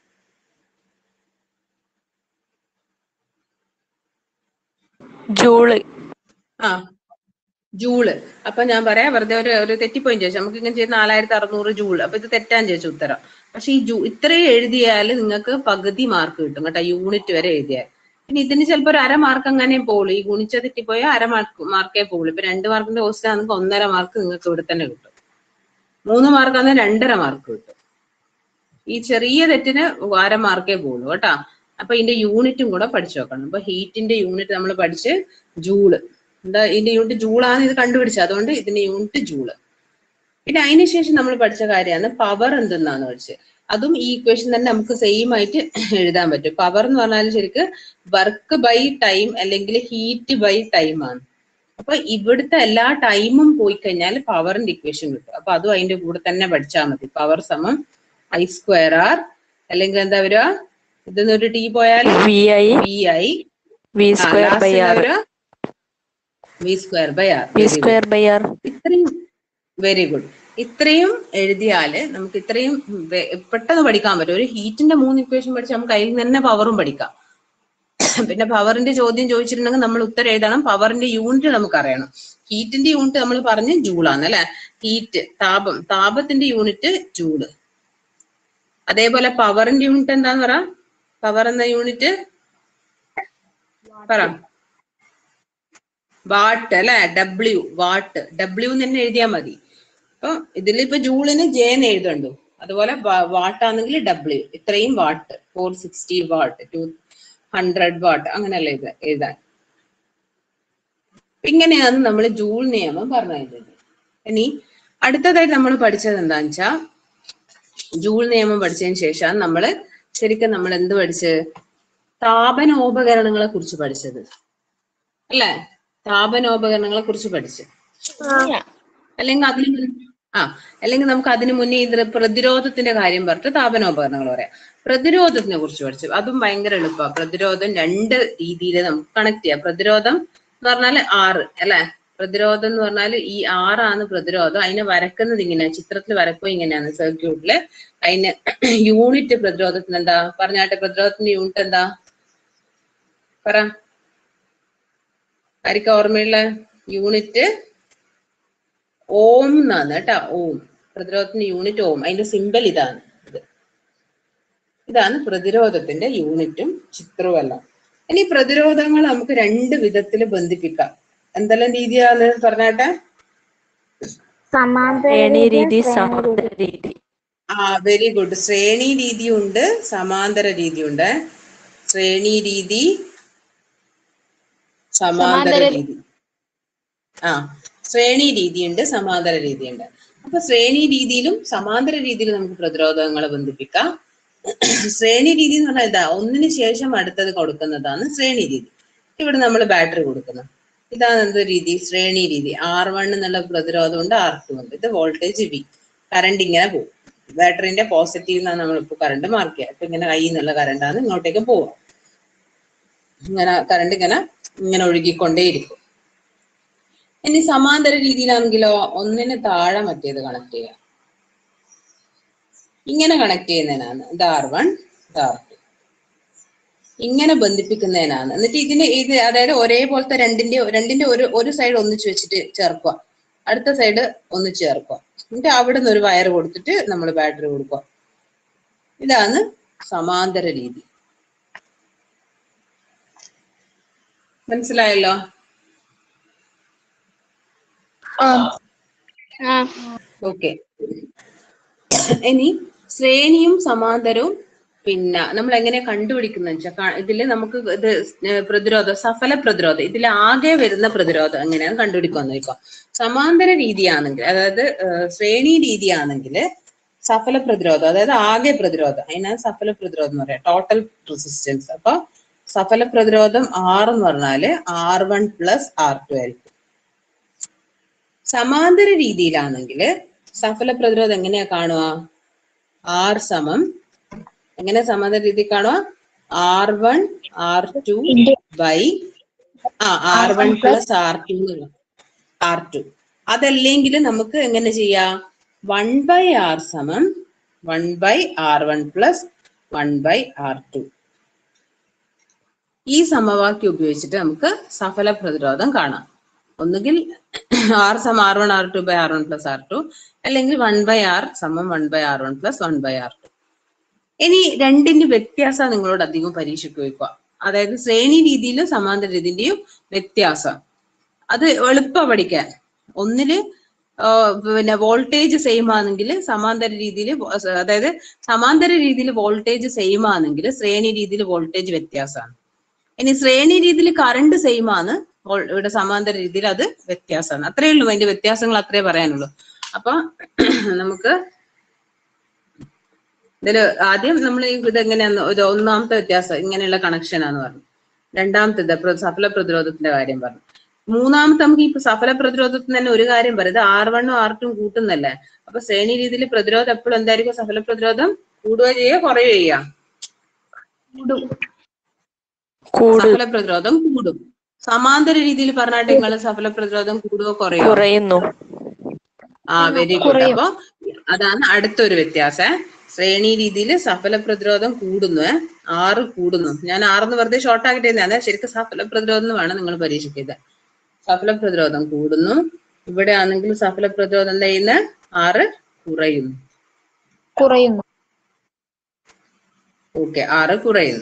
ജൂള് ആ ജൂള് അപ്പൊ ഞാൻ പറയാം വെറുതെ ഒരു ഒരു തെറ്റിപ്പോയി ചോദിച്ചു നമുക്ക് ഇങ്ങനെ ചെയ്ത് നാലായിരത്തി അറുന്നൂറ് ജൂൾ അപ്പൊ ഇത് തെറ്റാൻ ചോദിച്ചു ഉത്തരം പക്ഷെ ഈ ജൂ ഇത്രയും എഴുതിയാൽ നിങ്ങൾക്ക് പകുതി മാർക്ക് കിട്ടും കേട്ടോ യൂണിറ്റ് വരെ എഴുതിയാൽ പിന്നെ ഇതിന് ചിലപ്പോൾ ഒരു അര മാർക്ക് അങ്ങനെ പോകുള്ളൂ ഈ ഗുണിച്ച തെറ്റിപ്പോയാൽ അര മാർക്ക് മാർക്കേ പോകുള്ളൂ ഇപ്പൊ രണ്ട് മാർക്കിന്റെ ക്വസ്റ്റൻ ആണെങ്കിൽ ഒന്നര മാർക്ക് നിങ്ങൾക്ക് ഇവിടെ തന്നെ കിട്ടും മൂന്ന് മാർക്ക് ആണെങ്കിൽ രണ്ടര മാർക്ക് കിട്ടും ഈ ചെറിയ തെറ്റിന് അര മാർക്കേ പോകുള്ളൂ കേട്ടാ അപ്പൊ ഇതിന്റെ യൂണിറ്റും കൂടെ പഠിച്ചു നോക്കണം അപ്പൊ ഹീറ്റിന്റെ യൂണിറ്റ് നമ്മൾ പഠിച്ച് ജൂള് എന്താ ഇതിന്റെ യൂണിറ്റ് ജൂളാണ് ഇത് കണ്ടുപിടിച്ചത് അതുകൊണ്ട് ഇതിന്റെ യൂണിറ്റ് ജൂള് പിന്നെ അതിനുശേഷം നമ്മൾ പഠിച്ച കാര്യമാണ് പവർ എന്തെന്നാണ് പഠിച്ചത് അതും ഈ ഇക്വേഷൻ തന്നെ നമുക്ക് സെയിം ആയിട്ട് എഴുതാൻ പറ്റും പവർ എന്ന് പറഞ്ഞാൽ ശരിക്ക് വർക്ക് ബൈ ടൈം അല്ലെങ്കിൽ ഹീറ്റ് ബൈ ടൈം ആണ് അപ്പൊ ഇവിടുത്തെ എല്ലാ ടൈമും പോയി കഴിഞ്ഞാൽ പവറിന്റെ ഇക്വേഷൻ കിട്ടും അപ്പൊ അതും അതിന്റെ കൂടെ തന്നെ പഠിച്ചാൽ മതി പവർ സമം ഐ സ്ക്വയർ ആർ അല്ലെങ്കിൽ എന്താ വരിക ഇതിന്ന് ഒരു ടി പോയാൽ V I V I V square by R V square by R V square by R ഇത്രയും വെരി ഗുഡ് ഇത്രയും എഴുതിയാല് നമുക്ക് ഇത്രയും വെ- പെട്ടെന്ന് പഠിക്കാൻ പറ്റും ഒരു ഹീറ്റിന്റെ മൂന്ന് ഇക്വേഷൻ പഠിച്ച് നമുക്ക് അതിൽ നിന്ന് തന്നെ പവറും പഠിക്കാം പിന്നെ പവറിന്റെ ചോദ്യം ചോദിച്ചിട്ടുണ്ടെങ്കിൽ നമ്മൾ ഉത്തരം എഴുതണം പവറിന്റെ യൂണിറ്റ് നമുക്ക് അറിയണം ഹീറ്റിന്റെ യൂണിറ്റ് നമ്മൾ പറഞ്ഞ് ജൂളാണ് അല്ലെ ഹീറ്റ് താപം താപത്തിന്റെ യൂണിറ്റ് ജൂള് അതേപോലെ പവറിന്റെ യൂണിറ്റ് എന്താന്ന് പറ പവർ എന്ന യൂണിറ്റ് പറ വാട്ട് അല്ലെ ഡബ്ല്യു വാട്ട് ഡബ്ല്യു തന്നെ എഴുതിയാൽ മതി അപ്പൊ ഇതിലിപ്പോ ജൂളിന് ജെ എന്ന് എഴുതണ്ടു അതുപോലെ വാട്ടാണെങ്കിൽ ഡബ്ല്യു ഇത്രയും watt four sixty watt two hundred watt അങ്ങനെയല്ല ഇത് എഴുതാൻ അപ്പൊ ഇങ്ങനെയാണ് നമ്മൾ ജൂൾ നിയമം പറഞ്ഞത് ഇനി അടുത്തതായിട്ട് നമ്മൾ പഠിച്ചത് എന്താന്ന് വെച്ചാ ജൂൾ നിയമം പഠിച്ചതിന് ശേഷം നമ്മൾ ശരിക്കും നമ്മൾ എന്ത് പഠിച്ച് താപനോപകരണങ്ങളെ കുറിച്ച് പഠിച്ചത് അല്ലേ താപനോപകരണങ്ങളെ കുറിച്ച് പഠിച്ച് അല്ലെങ്കിൽ അതിന് മുൻ- ആ അല്ലെങ്കിൽ നമുക്ക് അതിന് മുന്നേ ഇത് പ്രതിരോധത്തിന്റെ കാര്യം പറഞ്ഞിട്ട് താപനോപകരണങ്ങൾ പറയാം പ്രതിരോധത്തിനെ കുറിച്ച് പഠിച്ചു അതും ഭയങ്കര എളുപ്പമാണ് പ്രതിരോധം രണ്ട് രീതിയിൽ നമുക്ക് കണക്ട് ചെയ്യാം പ്രതിരോധം എന്ന് പറഞ്ഞാൽ ആറ് അല്ലെ പ്രതിരോധം എന്ന് പറഞ്ഞാൽ ഈ ആറാണ് പ്രതിരോധം അതിനെ വരക്കുന്നത് ഇങ്ങനെയാ ചിത്രത്തിൽ വരക്കുക ഇങ്ങനെയാണ് സർക്യൂട്ടില് അതിന് യൂണിറ്റ് പ്രതിരോധത്തിന് എന്താ പറഞ്ഞാട്ടെ പ്രതിരോധത്തിന്റെ യൂണിറ്റ് എന്താ പറ ആർക്കാ ഓർമ്മയുള്ള യൂണിറ്റ് ഓം എന്നാണ് കേട്ടാ ഓം പ്രതിരോധത്തിന്റെ യൂണിറ്റ് ഓം അതിന്റെ സിമ്പൽ ഇതാണ് ഇത് ഇതാണ് പ്രതിരോധത്തിന്റെ യൂണിറ്റും ചിത്രവും എല്ലാം ഇനി പ്രതിരോധങ്ങൾ നമുക്ക് രണ്ട് വിധത്തിൽ ബന്ധിപ്പിക്കാം എന്തെല്ലാം രീതിയാണ് പറഞ്ഞാട്ടെ സമാന്തര ശ്രേണി രീതി രീതി, ശ്രേണി സമാന്തര രീതി. രീതി ആ വെരി ഗുഡ് ശ്രേണി രീതിയുണ്ട് സമാന്തര രീതിയുണ്ട് ശ്രേണി രീതി സമാന്തര രീതി ആ ശ്രേണി രീതിയുണ്ട് സമാന്തര രീതിയുണ്ട് അപ്പൊ ശ്രേണി രീതിയിലും സമാന്തര രീതിയിലും നമുക്ക് പ്രതിരോധങ്ങളെ ബന്ധിപ്പിക്കാം ശ്രേണി രീതി എന്ന് പറഞ്ഞാൽ ഇതാ ഒന്നിന് ശേഷം അടുത്തത് കൊടുക്കുന്നതാണ് ശ്രേണി രീതി ഇവിടെ നമ്മൾ ബാറ്ററി കൊടുക്കുന്നു ഇതാണ് എന്ത് രീതി ശ്രേണി രീതി ആർ വൺ എന്നുള്ള പ്രതിരോധമുണ്ട് ആർ ടു ഉണ്ട് ഇത് വോൾട്ടേജ് വി കറണ്ട് ഇങ്ങനെ പോകും ബാറ്ററിന്റെ പോസിറ്റീവ് എന്നാണ് നമ്മളിപ്പോ കറണ്ട് മാർക്ക് ചെയ്യുക അപ്പൊ ഇങ്ങനെ കയ്യിൽ നിന്നുള്ള കറണ്ടാണ് ഇങ്ങോട്ടേക്ക് പോവുക ഇങ്ങനെ കറണ്ട് ഇങ്ങനെ ഇങ്ങനെ ഒഴുകിക്കൊണ്ടേയിരിക്കും ഇനി സമാന്തര രീതിയിലാണെങ്കിലോ ഒന്നിന് താഴെ മറ്റേത് കണക്ട് ചെയ്യാം ഇങ്ങനെ കണക്ട് ചെയ്യുന്നതിനാണ് ഇത് ആർ വൺ ഇത് ആർ ടു ഇങ്ങനെ ബന്ധിപ്പിക്കുന്നതിനാണ് എന്നിട്ട് ഇതിന് ഇത് അതായത് ഒരേപോലത്തെ രണ്ടിന്റെ രണ്ടിന്റെ ഒരു ഒരു സൈഡ് ഒന്നിച്ച് വെച്ചിട്ട് ചേർക്കുക അടുത്ത സൈഡ് ഒന്നിച്ച് ചേർക്കുക എന്നിട്ട് അവിടെ നിന്ന് ഒരു വയർ കൊടുത്തിട്ട് നമ്മൾ ബാറ്ററി കൊടുക്കുക ഇതാണ് സമാന്തര രീതി മനസ്സിലായല്ലോ ഓക്കെ ഇനി ശ്രേണിയും സമാന്തരവും പിന്നെ നമ്മൾ എങ്ങനെ കണ്ടുപിടിക്കുന്ന വെച്ചാൽ ഇതില് നമുക്ക് ഇത് പ്രതിരോധം സഫല പ്രതിരോധം ഇതിൽ ആകെ വരുന്ന പ്രതിരോധം എങ്ങനെയാണ് കണ്ടുപിടിക്കാന്ന് നോക്കാം സമാന്തര രീതിയാണെങ്കിൽ അതായത് ഏഹ്, ശ്രേണി രീതിയാണെങ്കിൽ സഫല പ്രതിരോധം അതായത് ആകെ പ്രതിരോധം അതിനാണ് സഫല പ്രതിരോധം എന്ന് പറയാം ടോട്ടൽ റെസിസ്റ്റൻസ് അപ്പൊ സഫല പ്രതിരോധം ആർ എന്ന് പറഞ്ഞാല് R one plus R two ആയിരിക്കും സമാന്തര രീതിയിലാണെങ്കിൽ സഫല പ്രതിരോധം എങ്ങനെയാ കാണുക ആർ സമം എങ്ങനെ സമാന്തര രീതി കാണുക R one R two by ആ R one plus R two R two അതല്ലെങ്കിൽ നമുക്ക് എങ്ങനെ ചെയ്യാം വൺ ബൈ ആർ സമം one by R one plus one by R two ഈ സമവാക്യം ഉപയോഗിച്ചിട്ട് നമുക്ക് സഫല പ്രതിരോധം കാണാം ഒന്നുകിൽ ആർ സം R one R two by R one plus R two അല്ലെങ്കിൽ വൺ ബൈ ആർ സമം one by R one plus one by R two ഇനി രണ്ടിന്റെ വ്യത്യാസം നിങ്ങളോട് അധികം പരീക്ഷയ്ക്ക് വയ്ക്കുക അതായത് ശ്രേണി രീതിയിലും സമാന്തര രീതിന്റെയും വ്യത്യാസം അത് എളുപ്പ പഠിക്കാൻ ഒന്നില് ആ, പിന്നെ വോൾട്ടേജ് സെയിം ആണെങ്കിൽ സമാന്തര രീതിയിൽ അതായത് സമാന്തര രീതിയിൽ വോൾട്ടേജ് സെയിം ആണെങ്കിൽ ശ്രേണി രീതിയിൽ വോൾട്ടേജ് വ്യത്യാസമാണ് ഇനി ശ്രേണി രീതിയിൽ കറണ്ട് സെയിം ആണ് വോൾ- ഇവിടെ സമാന്തര രീതിയിൽ അത് വ്യത്യാസമാണ് അത്രയേ ഉള്ളൂ അതിന്റെ വ്യത്യാസങ്ങൾ അത്രേ പറയാനുള്ളൂ അപ്പൊ നമുക്ക് ഇതില് ആദ്യം നമ്മൾ ഇത് എങ്ങനെയാന്ന് ഒരു ഒന്നാമത്തെ വ്യത്യാസം ഇങ്ങനെയുള്ള കണക്ഷൻ ആന്ന് പറഞ്ഞു രണ്ടാമത്തേത് പ്ര- സഫല പ്രതിരോധത്തിന്റെ കാര്യം പറഞ്ഞു മൂന്നാമത്തെ നമുക്ക് ഈ സഫല പ്രതിരോധത്തിന് തന്നെ ഒരു കാര്യം പറയും ഇത് ആർ വണ്ണും ആർ ടും കൂട്ടുന്നല്ലേ അപ്പൊ ശ്രേണി രീതിയിൽ പ്രതിരോധം എപ്പോഴും എന്തായിരിക്കും സഫല പ്രതിരോധം കൂടുക ചെയ്യുക കുറയുക ചെയ്യുക കൂടു സഫല പ്രതിരോധം കൂടും സമാന്തര രീതിയിൽ പറഞ്ഞാട്ട് നിങ്ങൾ സഫല പ്രതിരോധം കൂടുകയോ കുറയോ കുറയുന്നു ആ വെരി ഗുഡ് അപ്പൊ അതാണ് അടുത്തൊരു വ്യത്യാസം ശ്രേണി രീതിയിൽ സഫല പ്രതിരോധം കൂടുന്നു ഏ. ആറ് കൂടുന്നു ഞാൻ ആറെന്ന് വെറുതെ ഷോർട്ട് ആക്കിട്ട് അതെ ശരിക്കും സഫല പ്രതിരോധം എന്ന് വേണം നിങ്ങൾ പരീക്ഷിക്കുന്നത് സഫല പ്രതിരോധം കൂടുന്നു ഇവിടെ ആണെങ്കിൽ സഫല പ്രതിരോധം എന്താ ചെയ്യുന്നത് ആറ് കുറയുന്നു കുറയുന്നു ഓക്കെ ആറ് കുറയുന്നു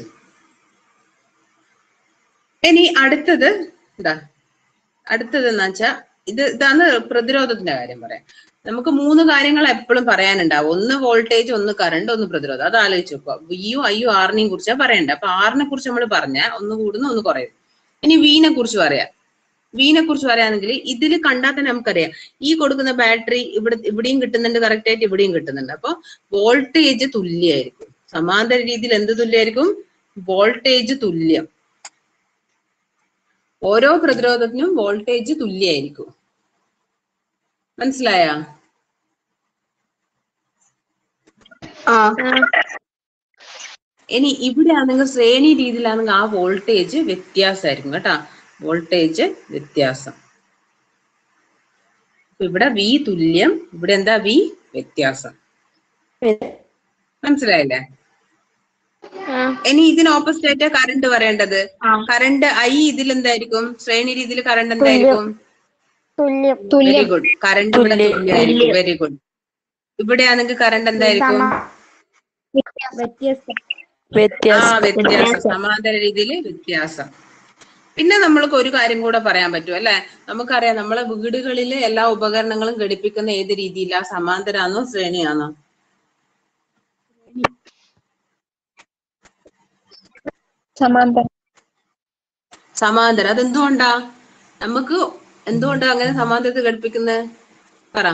ഇനി അടുത്തത് എന്താ അടുത്തത് എന്ന് വെച്ചാ ഇത് ഇതാണ് പ്രതിരോധത്തിന്റെ കാര്യം പറയാം നമുക്ക് മൂന്ന് കാര്യങ്ങൾ എപ്പോഴും പറയാനുണ്ടാവും ഒന്ന് വോൾട്ടേജ് ഒന്ന് കറണ്ട് ഒന്ന് പ്രതിരോധം അത് ആലോചിച്ച് നോക്കുക വിയും ഐയും ആറിനെയും കുറിച്ചാ പറയണ്ടേ അപ്പൊ ആറിനെ കുറിച്ച് നമ്മൾ പറഞ്ഞ ഒന്ന് കൂടുന്നു ഒന്ന് കുറയും ഇനി വീനെ കുറിച്ച് പറയാം വീനെ കുറിച്ച് പറയാണെങ്കിൽ ഇതിൽ കണ്ടാൽ തന്നെ നമുക്കറിയാം ഈ കൊടുക്കുന്ന ബാറ്ററി ഇവിടെ ഇവിടെയും കിട്ടുന്നുണ്ട് കറക്റ്റ് ആയിട്ട് ഇവിടെയും കിട്ടുന്നുണ്ട് അപ്പൊ വോൾട്ടേജ് തുല്യമായിരിക്കും സമാന്തര രീതിയിൽ എന്ത് തുല്യമായിരിക്കും വോൾട്ടേജ് തുല്യം ഓരോ പ്രതിരോധത്തിനും വോൾട്ടേജ് തുല്യമായിരിക്കും മനസ്സിലായ ഇനി ഇവിടെ ആണെങ്കിൽ ശ്രേണി രീതിയിലാണെങ്കിൽ ആ വോൾട്ടേജ് വ്യത്യാസമായിരിക്കും കേട്ടാ വോൾട്ടേജ് വ്യത്യാസം ഇപ്പൊ ഇവിടെ വി തുല്യം ഇവിടെ എന്താ വി വ്യത്യാസം മനസ്സിലായില്ലേ ഇനി ഇതിന് ഓപ്പോസിറ്റ് ആയിട്ട് കറണ്ട് പറയേണ്ടത് കറണ്ട് ഐ ഇതിൽ എന്തായിരിക്കും ശ്രേണി രീതിയിൽ കറണ്ട് എന്തായിരിക്കും തുല്യം വെരി ഗുഡ് കറണ്ട് ഇവിടെ തുല്യമായിരിക്കും വെരി ഗുഡ് ഇവിടെ ആണെങ്കിൽ കറണ്ട് എന്തായിരിക്കും വ്യത്യസ്തം ആ വ്യത്യാസം വ്യത്യാസം സമാന്തര രീതിയിൽ വ്യത്യാസം പിന്നെ നമ്മൾക്ക് ഒരു കാര്യം കൂടെ പറയാൻ പറ്റും അല്ലെ നമുക്കറിയാം നമ്മളെ വീടുകളിൽ എല്ലാ ഉപകരണങ്ങളും ഘടിപ്പിക്കുന്ന ഏത് രീതിയിലാ സമാന്തരാന്നോ ശ്രേണിയാണോ സമാന്തരം സമാന്തരം അതെന്തുകൊണ്ടാ നമുക്ക് എന്തുകൊണ്ടാ അങ്ങനെ സമാന്തരത്തിൽ ഘടിപ്പിക്കുന്നത് പറ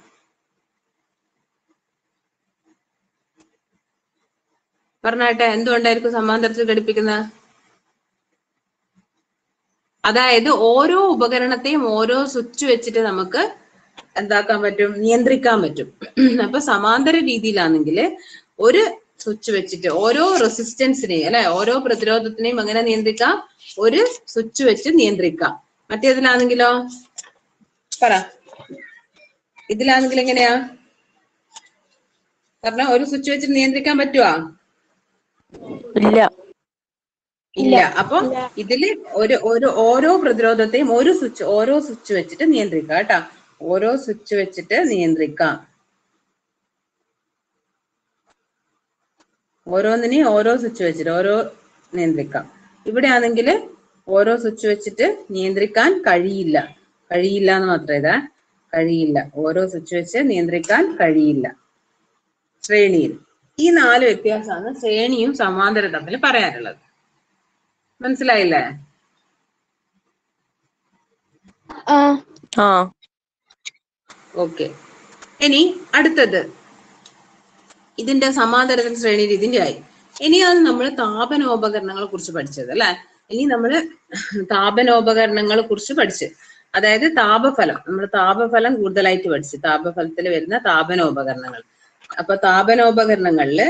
പറഞ്ഞാട്ടെ എന്തുകൊണ്ടായിരിക്കും സമാന്തരത്തിൽ ഘടിപ്പിക്കുന്നത് അതായത് ഓരോ ഉപകരണത്തെയും ഓരോ സ്വിച്ച് വെച്ചിട്ട് നമുക്ക് എന്താക്കാൻ പറ്റും നിയന്ത്രിക്കാൻ പറ്റും അപ്പൊ സമാന്തര രീതിയിലാണെങ്കിൽ ഒരു സ്വിച്ച് വെച്ചിട്ട് ഓരോ റെസിസ്റ്റൻസിനെയും അല്ലെ ഓരോ പ്രതിരോധത്തിനെയും എങ്ങനെ നിയന്ത്രിക്കാം ഒരു സ്വിച്ച് വെച്ച് നിയന്ത്രിക്കാം മറ്റേതിലാണെങ്കിലോ പറ ഇതിലാണെങ്കിൽ എങ്ങനെയാ പറഞ്ഞ ഒരു സ്വിച്ച് വെച്ച് നിയന്ത്രിക്കാൻ പറ്റുവാ ഇല്ല ഇല്ല അപ്പൊ ഇതില് ഒരു ഒരു ഓരോ പ്രതിരോധത്തെയും ഒരു സ്വിച്ച് ഓരോ സ്വിച്ച് വെച്ചിട്ട് നിയന്ത്രിക്കാം കേട്ടാ ഓരോ സ്വിച്ച് വെച്ചിട്ട് നിയന്ത്രിക്കാം ഓരോന്നിനെയും ഓരോ സ്വിച്ച് വെച്ചിട്ട് ഓരോ നിയന്ത്രിക്കാം ഇവിടെ ആണെങ്കിൽ ഓരോ സ്വിച്ച് വെച്ചിട്ട് നിയന്ത്രിക്കാൻ കഴിയില്ല കഴിയില്ല എന്ന് മാത്രം ഇതാ കഴിയില്ല ഓരോ സ്വിച്ച് വെച്ച് നിയന്ത്രിക്കാൻ കഴിയില്ല ശ്രേണിയിൽ ഈ നാല് വ്യത്യാസമാണ് ശ്രേണിയും സമാന്തരം തമ്മിൽ പറയാനുള്ളത് മനസ്സിലായില്ലേ ആ ഓക്കെ ഇനി അടുത്തത് ഇതിന്റെ സമാന്തരത്തിൽ ശ്രേണി രീതിന്റെ ആയി ഇനിയാണ് നമ്മൾ താപനോപകരണങ്ങളെ കുറിച്ച് പഠിച്ചത് അല്ലെ ഇനി നമ്മൾ താപനോപകരണങ്ങളെ കുറിച്ച് പഠിച്ച് അതായത് താപഫലം നമ്മൾ താപഫലം കൂടുതലായിട്ട് പഠിച്ചു താപഫലത്തിൽ വരുന്ന താപനോപകരണങ്ങൾ അപ്പൊ താപനോപകരണങ്ങളില്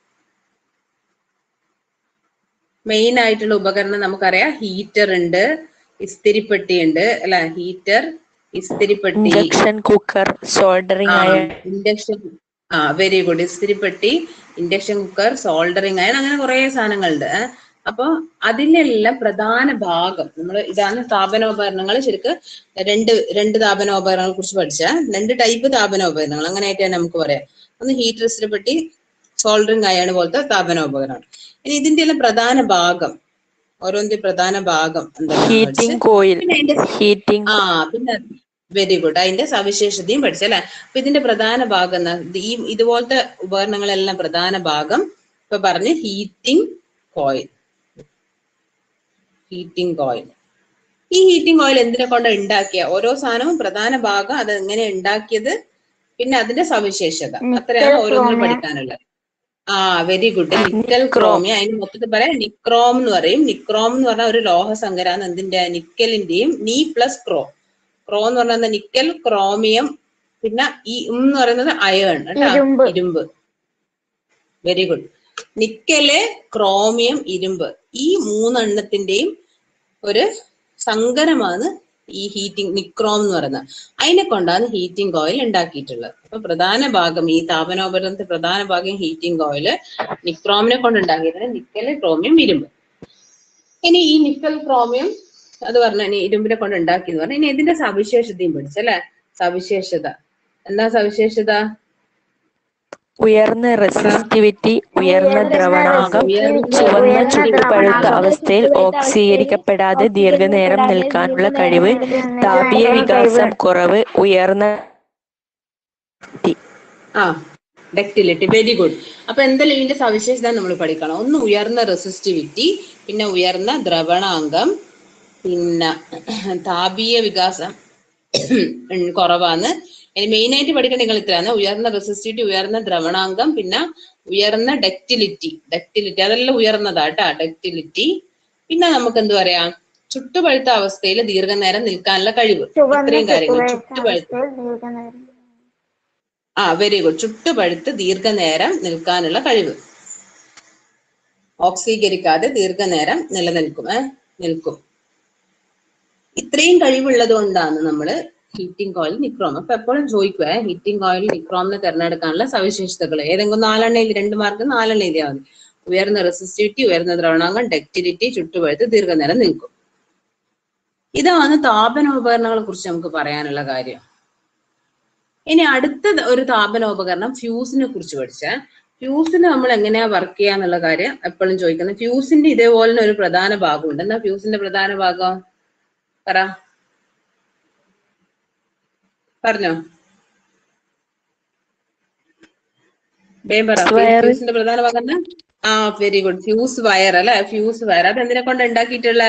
മെയിൻ ആയിട്ടുള്ള ഉപകരണം നമുക്കറിയാം ഹീറ്റർ ഉണ്ട് ഇസ്തിരിപ്പെട്ടി ഉണ്ട് അല്ലെ ഹീറ്റർ ഇസ്തിരിപ്പെട്ടി ഇൻഡക്ഷൻ കുക്കർ സോൾഡറിംഗ് ആയ ഇൻഡക്ഷൻ ആ വെരി ഗുഡ് ഇസ്തിരിപ്പെട്ടി ഇൻഡക്ഷൻ കുക്കർ സോൾഡറിങ് അയൺ അങ്ങനെ കുറെ സാധനങ്ങളുണ്ട് ഏ. അപ്പൊ അതിലെല്ലാം പ്രധാന ഭാഗം നമ്മൾ ഇതാണ് താപനോപകരണങ്ങൾ ശരിക്ക് രണ്ട് രണ്ട് താപനോപകരണങ്ങളെ കുറിച്ച് പഠിച്ച രണ്ട് ടൈപ്പ് താപനോപകരണങ്ങൾ അങ്ങനെയായിട്ടാണ് നമുക്ക് പറയാം ഒന്ന് ഹീറ്റർ ഇസ്തിരിപ്പെട്ടി സോൾഡറിങ് അയൺ പോലത്തെ താപനോപകരണം ഇനി ഇതിന്റെ എല്ലാം പ്രധാന ഭാഗം ഓരോന്നിന്റെ പ്രധാന ഭാഗം എന്താണ് ഹീറ്റിംഗ് കോയിൽ പിന്നെ അതിന്റെ ഹീറ്റിംഗ് ആ പിന്നെ വെരി ഗുഡ് അതിന്റെ സവിശേഷതയും പഠിച്ചല്ലേ അപ്പൊ ഇതിന്റെ പ്രധാന ഭാഗം എന്നാ ഇത് ഈ ഇതുപോലത്തെ ഉപകരണങ്ങളെല്ലാം പ്രധാന ഭാഗം ഇപ്പൊ പറഞ്ഞ് ഹീറ്റിംഗ് കോയിൽ ഹീറ്റിംഗ് കോയിൽ ഈ ഹീറ്റിംഗ് ഓയിൽ എന്തിനെ കൊണ്ട് ഉണ്ടാക്കിയ ഓരോ സാധനവും പ്രധാന ഭാഗം അത് എങ്ങനെ ഉണ്ടാക്കിയത് പിന്നെ അതിന്റെ സവിശേഷത അത്രയാണ് ഓരോന്നിനും പഠിക്കാനുള്ളത് ആ വെരി ഗുഡ് നിക്കൽ ക്രോമിയം അതിന് മൊത്തത്തിൽ പറയാം നിക്രോം എന്ന് പറയും നിക്രോം എന്ന് പറഞ്ഞാൽ ഒരു ലോഹസങ്കരാണ് എന്തിന്റെ നിക്കലിന്റെയും നീ പ്ലസ് ക്രോ ക്രോ എന്ന് പറഞ്ഞാൽ നിക്കൽ ക്രോമിയം പിന്നെ ഈ ഉം എന്ന് പറയുന്നത് അയേൺ ഇരുമ്പ്. ഇരുമ്പ് വെരി ഗുഡ് നിക്കല് ക്രോമിയം ഇരുമ്പ് ഈ മൂന്നെണ്ണത്തിന്റെയും ഒരു സങ്കരമാണ് ഈ ഹീറ്റിംഗ് നിക്രോം എന്ന് പറയുന്നത് അതിനെ കൊണ്ടാണ് ഹീറ്റിംഗ് ഓയിൽ ഉണ്ടാക്കിയിട്ടുള്ളത് അപ്പൊ പ്രധാന ഭാഗം ഈ താപനോപകരണത്തിന്റെ പ്രധാന ഭാഗം ഹീറ്റിംഗ് ഓയിൽ നിക്രോമിനെ കൊണ്ട് ഉണ്ടാക്കിയിട്ടുണ്ട് നിക്കല് ക്രോമിയം ഇരുമ്പ് ഇനി ഈ നിക്കൽ ക്രോമിയം അത് പറഞ്ഞ ഇനി ഇരുമ്പിനെ കൊണ്ട് ഉണ്ടാക്കി എന്ന് പറഞ്ഞാൽ ഇനി ഇതിന്റെ സവിശേഷതയും പഠിച്ചല്ലേ സവിശേഷത എന്താ സവിശേഷത ഉയർന്ന റെസിസ്റ്റിവിറ്റി ഉയർന്ന ദ്രവണാങ്കം ചുവന്ന ചുട്ടുപഴുത്ത അവസ്ഥയിൽ ഓക്സീകരിക്കപ്പെടാതെ ദീർഘനേരം നിൽക്കാനുള്ള കഴിവ് താപീയ വികാസം കുറവ് ഉയർന്ന ആ ഡക്റ്റിലിറ്റി വെരി ഗുഡ് അപ്പൊ എന്തെല്ലാം ഇതിന്റെ സവിശേഷത നമ്മൾ പഠിക്കണം ഒന്ന് ഉയർന്ന റെസിസ്റ്റിവിറ്റി പിന്നെ ഉയർന്ന ദ്രവണാങ്കം പിന്നെ താപീയ വികാസം ഉം, കുറവാണ് ഇനി മെയിൻ ആയിട്ട് പഠിക്കേണ്ട നിങ്ങൾ ഇത്രയാണ് ഉയർന്ന റെസിസ്റ്റിവിറ്റി ഉയർന്ന ദ്രവണാങ്കം പിന്നെ ഉയർന്ന ഡക്റ്റിലിറ്റി ഡക്റ്റിലിറ്റി അതെല്ലാം ഉയർന്നതാ കേട്ടാ ഡക്റ്റിലിറ്റി പിന്നെ നമുക്ക് എന്ത് പറയാം ചുട്ടുപഴുത്ത അവസ്ഥയിൽ ദീർഘനേരം നിൽക്കാനുള്ള കഴിവ് ഇത്രയും കാര്യങ്ങൾ ചുട്ടുപഴുത്ത ആ വെരി ഗുഡ് ചുട്ടുപഴുത്ത് ദീർഘനേരം നിൽക്കാനുള്ള കഴിവ് ഓക്സീകരിക്കാതെ ദീർഘനേരം നിലനിൽക്കും ഏ നിൽക്കും ഇത്രയും കഴിവുള്ളത് കൊണ്ടാണ് നമ്മൾ ഹീറ്റിംഗ് ഓയിൽ നിക്രോം അപ്പൊ എപ്പോഴും ചോദിക്കുവേ ഹീറ്റിംഗ് ഓയിൽ നിക്രോമിനെ തിരഞ്ഞെടുക്കാനുള്ള സവിശേഷതകൾ ഏതെങ്കിലും നാലെണ്ണം എഴുതി രണ്ട് മാർക്ക് നാലെണ്ണം എഴുതിയാൽ മതി ഉയർന്ന റെസിസ്റ്റിവിറ്റി ഉയർന്ന ദ്രവണാങ്കം ഡക്റ്റിലിറ്റി ചുട്ടുപഴുത്ത് ദീർഘനേരം നിൽക്കും ഇതാണ് താപനോപകരണങ്ങളെ കുറിച്ച് നമുക്ക് പറയാനുള്ള കാര്യം ഇനി അടുത്ത ഒരു താപനോപകരണം ഫ്യൂസിനെ കുറിച്ച് പഠിച്ച ഫ്യൂസിന് നമ്മൾ എങ്ങനെയാ വർക്ക് ചെയ്യാന്നുള്ള കാര്യം എപ്പോഴും ചോദിക്കുന്നത് ഫ്യൂസിന്റെ ഇതേപോലെ ഒരു പ്രധാന ഭാഗമുണ്ട് എന്താ ഫ്യൂസിന്റെ പ്രധാന ഭാഗം പറ പറഞ്ഞോ വേഗം പറ Wire. ഫ്യൂസിന്റെ പ്രധാന ഭാഗം എന്താ ആ വെരി ഗുഡ് ഫ്യൂസ് വയർ അല്ലെ ഫ്യൂസ് വയർ അത് എന്തിനെ കൊണ്ട് ഉണ്ടാക്കിയിട്ടുള്ള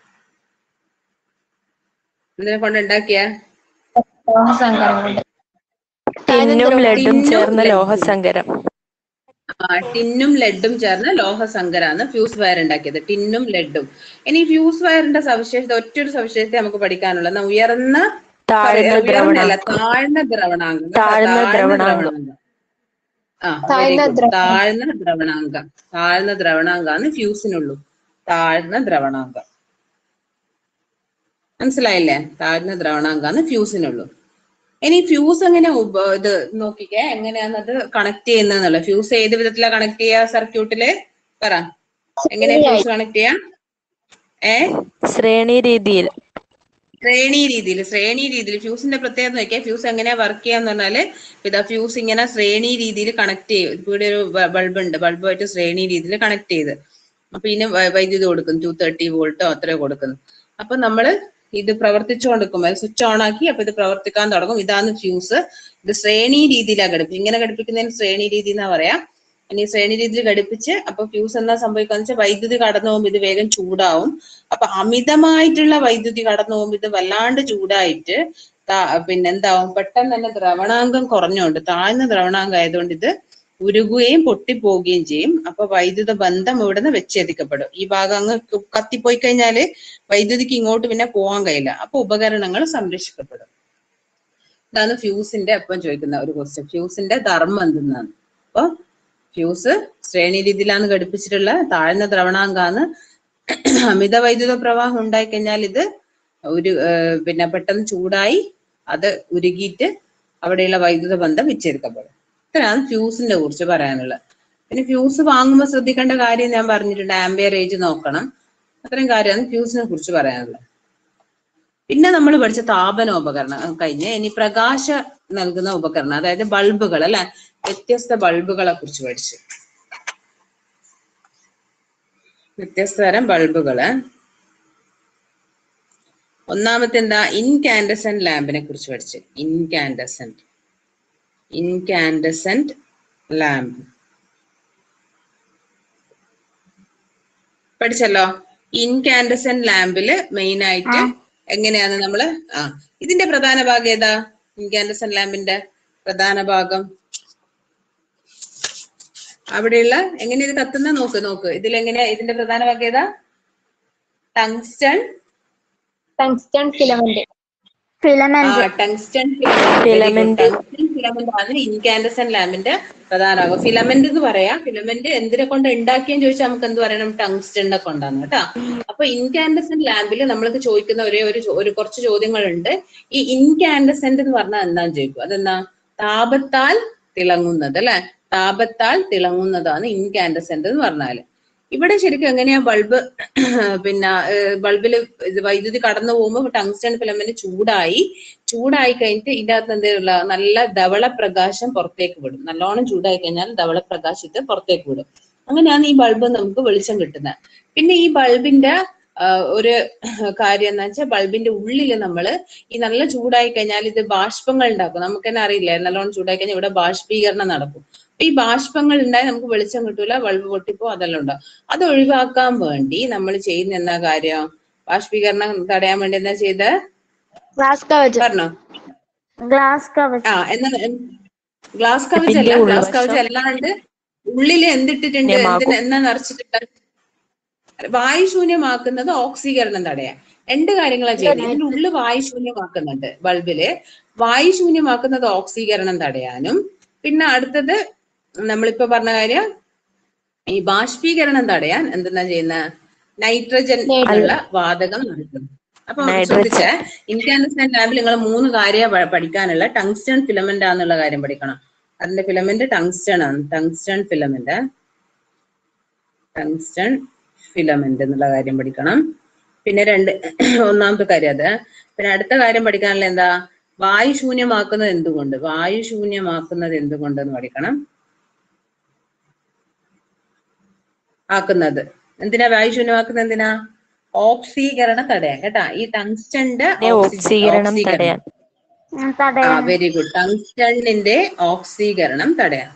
എന്തിനെ കൊണ്ട് ഉണ്ടാക്കിയ ലോഹസങ്കരം കൊണ്ട് ടിന്നും ലഡും ടിന്നും ചേർന്ന ലഡും. ലോഹസങ്കരം ആ ടിന്നും ലെഡും ചേർന്ന ലോഹസങ്കരാണ് ഫ്യൂസ് വയർ ഉണ്ടാക്കിയത് ടിന്നും ലെഡും ഇനി ഫ്യൂസ് വയറിന്റെ സവിശേഷത ഒറ്റൊരു സവിശേഷത നമുക്ക് പഠിക്കാനുള്ളത് എന്നാ ഉയർന്ന താഴ്ന്ന sorry, ഉയർന്നല്ല ദ്രവണാങ്കം താഴ്ന്ന ദ്രവണാങ്കം താഴ്ന്ന ദ്രവണാങ്കം. ആ താഴ്ന്ന very good. ദ്രവണാങ്കം. താഴ്ന്ന ദ്രവണാങ്കം താഴ്ന്ന ദ്രവണാങ്കാണ് ഫ്യൂസിനുള്ളൂ താഴ്ന്ന ദ്രവണാങ്കം മനസ്സിലായില്ലേ താഴ്ന്ന ദ്രവണാങ്കാണ് ഫ്യൂസിനുള്ളൂ ഇനി ഫ്യൂസ് എങ്ങനെ ഉപ- ഇത് നോക്കിക്കേ എങ്ങനെയാണ് അത് കണക്ട് ചെയ്യുന്നത് ഫ്യൂസ് ഏത് വിധത്തിലാ കണക്ട് ചെയ്യാ സർക്യൂട്ടില് പറ എങ്ങനെയാ ഫ്യൂസ് കണക്ട് ചെയ്യാ ഏ ശ്രേണി രീതിയിൽ ശ്രേണി രീതിയിൽ ശ്രേണി രീതിയിൽ ഫ്യൂസിന്റെ പ്രത്യേകത നോക്കിയാൽ ഫ്യൂസ് എങ്ങനെയാ വർക്ക് ചെയ്യാന്ന് പറഞ്ഞാല് ഇതാ ഫ്യൂസ് ഇങ്ങനെ ശ്രേണി രീതിയിൽ കണക്ട് ചെയ്യും ഇപ്പൊ ഇവിടെ ഒരു ബൾബ് ഉണ്ട് ബൾബുമായിട്ട് ശ്രേണി രീതിയിൽ കണക്ട് ചെയ്ത് അപ്പൊ ഇതിന് വൈ- വൈദ്യുതി കൊടുക്കും ടു തേർട്ടി വോൾട്ടോ അത്രയോ കൊടുക്കുന്നു അപ്പൊ നമ്മള് ഇത് പ്രവർത്തിച്ചുകൊണ്ടിരിക്കുമ്പോൾ സ്വിച്ച് ഓൺ ആക്കി അപ്പൊ ഇത് പ്രവർത്തിക്കാൻ തുടങ്ങും ഇതാണ് ഫ്യൂസ് ഇത് ശ്രേണി രീതിയിലാണ് ഘടിപ്പിച്ചത് ഇങ്ങനെ ഘടിപ്പിക്കുന്നതിന് ശ്രേണി രീതി എന്നാ പറയാ ഇനി ശ്രേണി രീതിയിൽ ഘടിപ്പിച്ച് അപ്പൊ ഫ്യൂസ് എന്താ സംഭവിക്കാന്ന് വെച്ചാൽ വൈദ്യുതി കടന്നു പോകുമ്പോൾ ഇത് വേഗം ചൂടാവും അപ്പൊ അമിതമായിട്ടുള്ള വൈദ്യുതി കടന്നു പോകുമ്പോൾ ഇത് വല്ലാണ്ട് ചൂടായിട്ട് താ- പിന്നെ എന്താവും പെട്ടെന്ന് തന്നെ ദ്രവണാങ്കം കുറഞ്ഞുകൊണ്ട് താഴ്ന്ന ദ്രവണാങ്കം ആയതുകൊണ്ട് ഇത് ഉരുകുകയും പൊട്ടിപ്പോവുകയും ചെയ്യും അപ്പൊ വൈദ്യുത ബന്ധം ഇവിടുന്ന് വെച്ചേദിക്കപ്പെടും ഈ ഭാഗം അങ്ങ് ക- കത്തിപ്പോയി കഴിഞ്ഞാല് വൈദ്യുതിക്ക് ഇങ്ങോട്ട് പിന്നെ പോകാൻ കഴിയില്ല അപ്പൊ ഉപകരണങ്ങൾ സംരക്ഷിക്കപ്പെടും ഇതാണ് ഫ്യൂസിന്റെ അപ്പം ചോദിക്കുന്ന ഒരു ക്വസ്റ്റ്യൻ ഫ്യൂസിന്റെ ധർമ്മം എന്തെന്നാണ് അപ്പൊ ഫ്യൂസ് ശ്രേണി രീതിയിലാണ് ഘടിപ്പിച്ചിട്ടുള്ള താഴ്ന്ന ദ്രവണാങ്കാന്ന് അമിത വൈദ്യുത പ്രവാഹം ഉണ്ടായി കഴിഞ്ഞാൽ ഇത് ഒരു ഏർ പിന്നെ പെട്ടെന്ന് ചൂടായി അത് ഉരുകിയിട്ട് അവിടെയുള്ള വൈദ്യുത ബന്ധം വിച്ഛേദിക്കപ്പെടും ഇത്രയാണ് ഫ്യൂസിന്റെ കുറിച്ച് പറയാനുള്ളത് പിന്നെ ഫ്യൂസ് വാങ്ങുമ്പോൾ ശ്രദ്ധിക്കേണ്ട കാര്യം ഞാൻ പറഞ്ഞിട്ടുണ്ട് ആംബിയർ ഏജ് നോക്കണം അത്രയും കാര്യമാണ് ഫ്യൂസിനെ കുറിച്ച് പറയാനുള്ളത് പിന്നെ നമ്മൾ പഠിച്ച താപനോപകരണം കഴിഞ്ഞ് ഇനി പ്രകാശ നൽകുന്ന ഉപകരണം അതായത് ബൾബുകൾ അല്ലെ വ്യത്യസ്ത ബൾബുകളെ കുറിച്ച് പഠിച്ചു വ്യത്യസ്ത തരം ബൾബുകള് ഒന്നാമത്തെ എന്താ ഇൻകാൻഡസെന്റ് ലാമ്പിനെ കുറിച്ച് പഠിച്ചു ഇൻകാൻഡസെന്റ് ഇൻകാൻഡസെന്റ് ലാമ്പ് പഠിച്ചല്ലോ ഇൻകാൻഡസെന്റ് ലാമ്പില് മെയിൻ ആയിട്ട് എങ്ങനെയാണ് നമ്മള് ആ ഇതിന്റെ പ്രധാന ഭാഗം ഏതാ ഇൻകാൻഡസെന്റ് ലാമ്പിന്റെ പ്രധാന ഭാഗം അവിടെയുള്ള എങ്ങനെ ഇത് കത്തുന്ന നോക്ക് നോക്ക് ഇതിൽ എങ്ങനെയാ ഇതിന്റെ പ്രധാന ഭാഗം ഏതാ ടങ്സ്റ്റൺ ടങ്സ്റ്റൺ ഫിലമെന്റ് ആ filament tungsten Filament. Tungsten filament ആണ് ഇൻകാൻഡസൻ ലാമ്പിന്റെ പ്രധാന ഭാഗം ഫിലമെന്റ് എന്ന് പറയാം ഫിലമെന്റ് എന്തിനെ കൊണ്ട് ഉണ്ടാക്കിയെന്ന് ചോദിച്ചാൽ നമുക്ക് എന്ത് പറയണം ടങ്സ്റ്റണിനെ കൊണ്ടാണ് കേട്ടോ അപ്പൊ ഇൻകാൻഡസൻ ലാമ്പിൽ നമ്മൾക്ക് ചോദിക്കുന്ന ഒരേ ഒരു ചോ- ഒരു കുറച്ച് ചോദ്യങ്ങളുണ്ട് ഈ ഇൻകാൻഡസെന്റ് എന്ന് പറഞ്ഞാൽ എന്താന്ന് ചോദിക്കും അതെന്താ താപത്താൽ തിളങ്ങുന്നത് അല്ലെ താപത്താൽ തിളങ്ങുന്നതാണ് ഇൻകാൻഡസെന്റ് എന്ന് പറഞ്ഞാല് ഇവിടെ ശരിക്കും എങ്ങനെയാ ബൾബ് പിന്നെ ബൾബിൽ വൈദ്യുതി കടന്നു പോകുമ്പോൾ ടങ്സ്റ്റൺ ഫിലമെന്റ് ചൂടായി ചൂടായി കഴിഞ്ഞിട്ട് ഇതിന്റെ അകത്ത് എന്തെയുള്ള നല്ല ധവള പ്രകാശം പുറത്തേക്ക് വിടും നല്ലോണം ചൂടായി കഴിഞ്ഞാൽ ധവള പ്രകാശത്തെ പുറത്തേക്ക് വിടും അങ്ങനെയാണ് ഈ ബൾബ് നമുക്ക് വെളിച്ചം കിട്ടുന്നത് പിന്നെ ഈ ബൾബിന്റെ ആ, ഒരു കാര്യം എന്ന് വെച്ചാൽ ബൾബിന്റെ ഉള്ളിൽ നമ്മൾ ഈ നല്ല ചൂടായി കഴിഞ്ഞാൽ ഇത് ബാഷ്പങ്ങൾ ഉണ്ടാക്കും നമുക്ക് തന്നെ അറിയില്ലേ നല്ലോണം ചൂടായി കഴിഞ്ഞാൽ ഇവിടെ ബാഷ്പീകരണം നടക്കും അപ്പൊ ഈ ബാഷ്പങ്ങൾ ഉണ്ടായി നമുക്ക് വെളിച്ചം കിട്ടൂല ബൾബ് പൊട്ടിപ്പോ അതെല്ലാം ഉണ്ടാവും അത് ഒഴിവാക്കാൻ വേണ്ടി നമ്മൾ ചെയ്യുന്ന എന്നാ കാര്യം ബാഷ്പീകരണം തടയാൻ വേണ്ടി എന്താ ചെയ്ത് ഗ്ലാസ് കവചം പറഞ്ഞോ ഗ്ലാസ് കവചം ആ എന്നാ ഗ്ലാസ് കവച് ഇതിന്റെ അല്ല ഗ്ലാസ് ഉൾവശം കവച് അല്ലാണ്ട് ഉള്ളില് എന്തിട്ടിട്ടുണ്ട് ശൂന്യമാക്കും. എന്തിന് എന്നാ നിറച്ചിട്ടുണ്ട് വായു ശൂന്യമാക്കുന്നത് ഓക്സീകരണം തടയാൻ രണ്ട് കാര്യങ്ങളാണ് ചെയ്യുന്നത് ഇതിന്റെ ഉള്ളിൽ വായു ശൂന്യമാക്കുന്നുണ്ട് ബൾബില് വായു ശൂന്യമാക്കുന്നത് ഓക്സീകരണം തടയാനും പിന്നെ അടുത്തത് നമ്മളിപ്പോ പറഞ്ഞ കാര്യം ഈ ബാഷ്പീകരണം തടയാൻ എന്തെന്നാ ചെയ്യുന്ന നൈട്രജൻ ഉള്ള വാതകം നടക്കുന്നു അപ്പൊ Nitrogen. ശ്രദ്ധിച്ചേ ഇൻകാൻഡസൻ ലാബിൽ നിങ്ങൾ മൂന്ന് കാര്യം പഠിക്കാനുള്ള ടങ്സ്റ്റൺ ഫിലമെന്റ് ആണെന്നുള്ള കാര്യം പഠിക്കണം അതിന്റെ ഫിലമെന്റ് ടങ്സ്റ്റൺ ആണ് ടങ്സ്റ്റൺ ഫിലമെന്റ് ടങ്സ്റ്റൺ ഫിലമെന്റ് എന്നുള്ള കാര്യം പഠിക്കണം പിന്നെ രണ്ട് ഒന്നാമത്തെ കാര്യം അത് പിന്നെ അടുത്ത കാര്യം പഠിക്കാനുള്ള എന്താ വായു ശൂന്യമാക്കുന്നത് എന്തുകൊണ്ട് വായു ശൂന്യമാക്കുന്നത് എന്തുകൊണ്ടെന്ന് പഠിക്കണം ആക്കുന്നത് എന്തിനാ വായു ശൂന്യമാക്കുന്നത് എന്തിനാ ഓക്സീകരണം തടയാൻ കേട്ടാ ഈ ടങ്സ്റ്റന്റെ ഇതിന്റെ ഓക്സീകരണം തടയാൻ ആ തടയാൻ വെരി ഗുഡ് ടങ്സ്റ്റണിന്റെ ഓക്സീകരണം തടയാൻ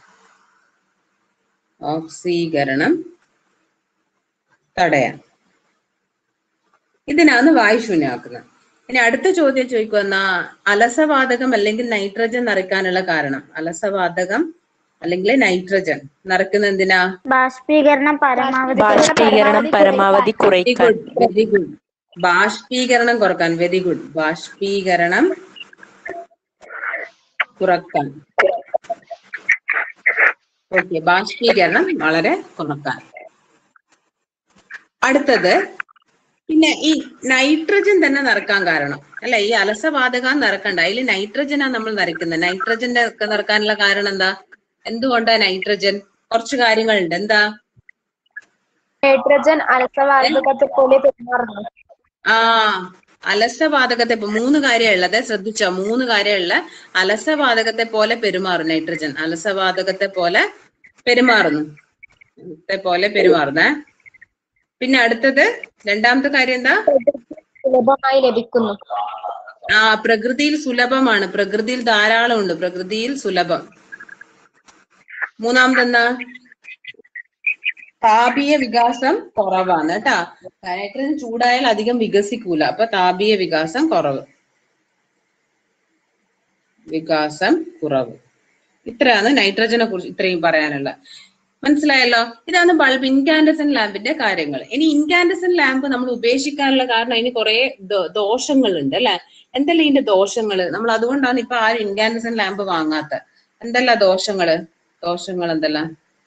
ഓക്സീകരണം തടയാൻ ഇതിനാണ് വായു ശൂന്യമാക്കുന്നത് ഇനി അടുത്ത ചോദ്യം ചോദിക്കുന്ന അലസവാതകം അല്ലെങ്കിൽ നൈട്രജൻ നിറയ്ക്കാനുള്ള കാരണം അലസവാതകം അല്ലെങ്കിൽ നൈട്രജൻ നിറയ്ക്കുന്ന എന്തിനാ ബാഷ്പീകരണം പരമാവധി ബാഷ്പീകരണം പരമാവധി വെരി കുറയ്ക്കാൻ ഗുഡ് വെരി ഗുഡ് ബാഷ്പീകരണം കുറക്കാൻ വെരി ഗുഡ് ബാഷ്പീകരണം കുറക്കാൻ ഓക്കെ ബാഷ്പീകരണം വളരെ കുറക്കാൻ അടുത്തത് പിന്നെ ഈ നൈട്രജൻ തന്നെ നിറക്കാൻ കാരണം അല്ല ഈ അലസവാതകം നിറക്കണ്ട അതിൽ നൈട്രജനാ നമ്മൾ നിറയ്ക്കുന്നത് നൈട്രജന്റെ ഒക്കെ നിറക്കാനുള്ള കാരണം എന്താ എന്തുകൊണ്ടാ നൈട്രജൻ കുറച്ച് കാര്യങ്ങളുണ്ട് എന്താ നൈട്രജൻ അലസവാതകത്തെ പോലെ പെരുമാറുന്നു ആ അലസവാതകത്തെ ഇപ്പൊ മൂന്ന് കാര്യം ഉള്ളത് ശ്രദ്ധിച്ചോ മൂന്ന് കാര്യമുള്ള അലസവാതകത്തെ പോലെ പെരുമാറും നൈട്രജൻ അലസവാതകത്തെ പോലെ പെരുമാറുന്നു ത്തെ പോലെ പെരുമാറുന്നേ പിന്നെ അടുത്തത് രണ്ടാമത്തെ കാര്യം എന്താ സുലഭമായി ലഭിക്കുന്നു ആ പ്രകൃതിയിൽ സുലഭമാണ് പ്രകൃതിയിൽ ധാരാളം ഉണ്ട് പ്രകൃതിയിൽ സുലഭം മൂന്നാമത് എന്താ താപീയ വികാസം കുറവാണ് കേട്ടാ നൈട്രജൻ ചൂടായാൽ അധികം വികസിക്കൂല അപ്പൊ താപീയ വികാസം കുറവ് വികാസം കുറവ് ഇത്രയാണ് നൈട്രജനെ കുറിച്ച് ഇത്രയും പറയാനുള്ള മനസ്സിലായല്ലോ ഇതാണ് ബൾബ് ഇൻകാൻഡസൻ ലാമ്പിന്റെ കാര്യങ്ങൾ ഇനി ഇൻകാൻഡസൻ ലാമ്പ് നമ്മൾ ഉപേക്ഷിക്കാനുള്ള കാരണം അതിന് കുറെ ദോഷങ്ങളുണ്ട് അല്ലെ എന്തെല്ലാം ഇതിന്റെ ദോഷങ്ങള് നമ്മൾ അതുകൊണ്ടാണ് ഇപ്പൊ ആരും ഇൻകാൻഡസൻ ലാമ്പ് വാങ്ങാത്ത എന്തെല്ലാം ദോഷങ്ങള് ദോഷങ്ങൾ എന്തെല്ലാം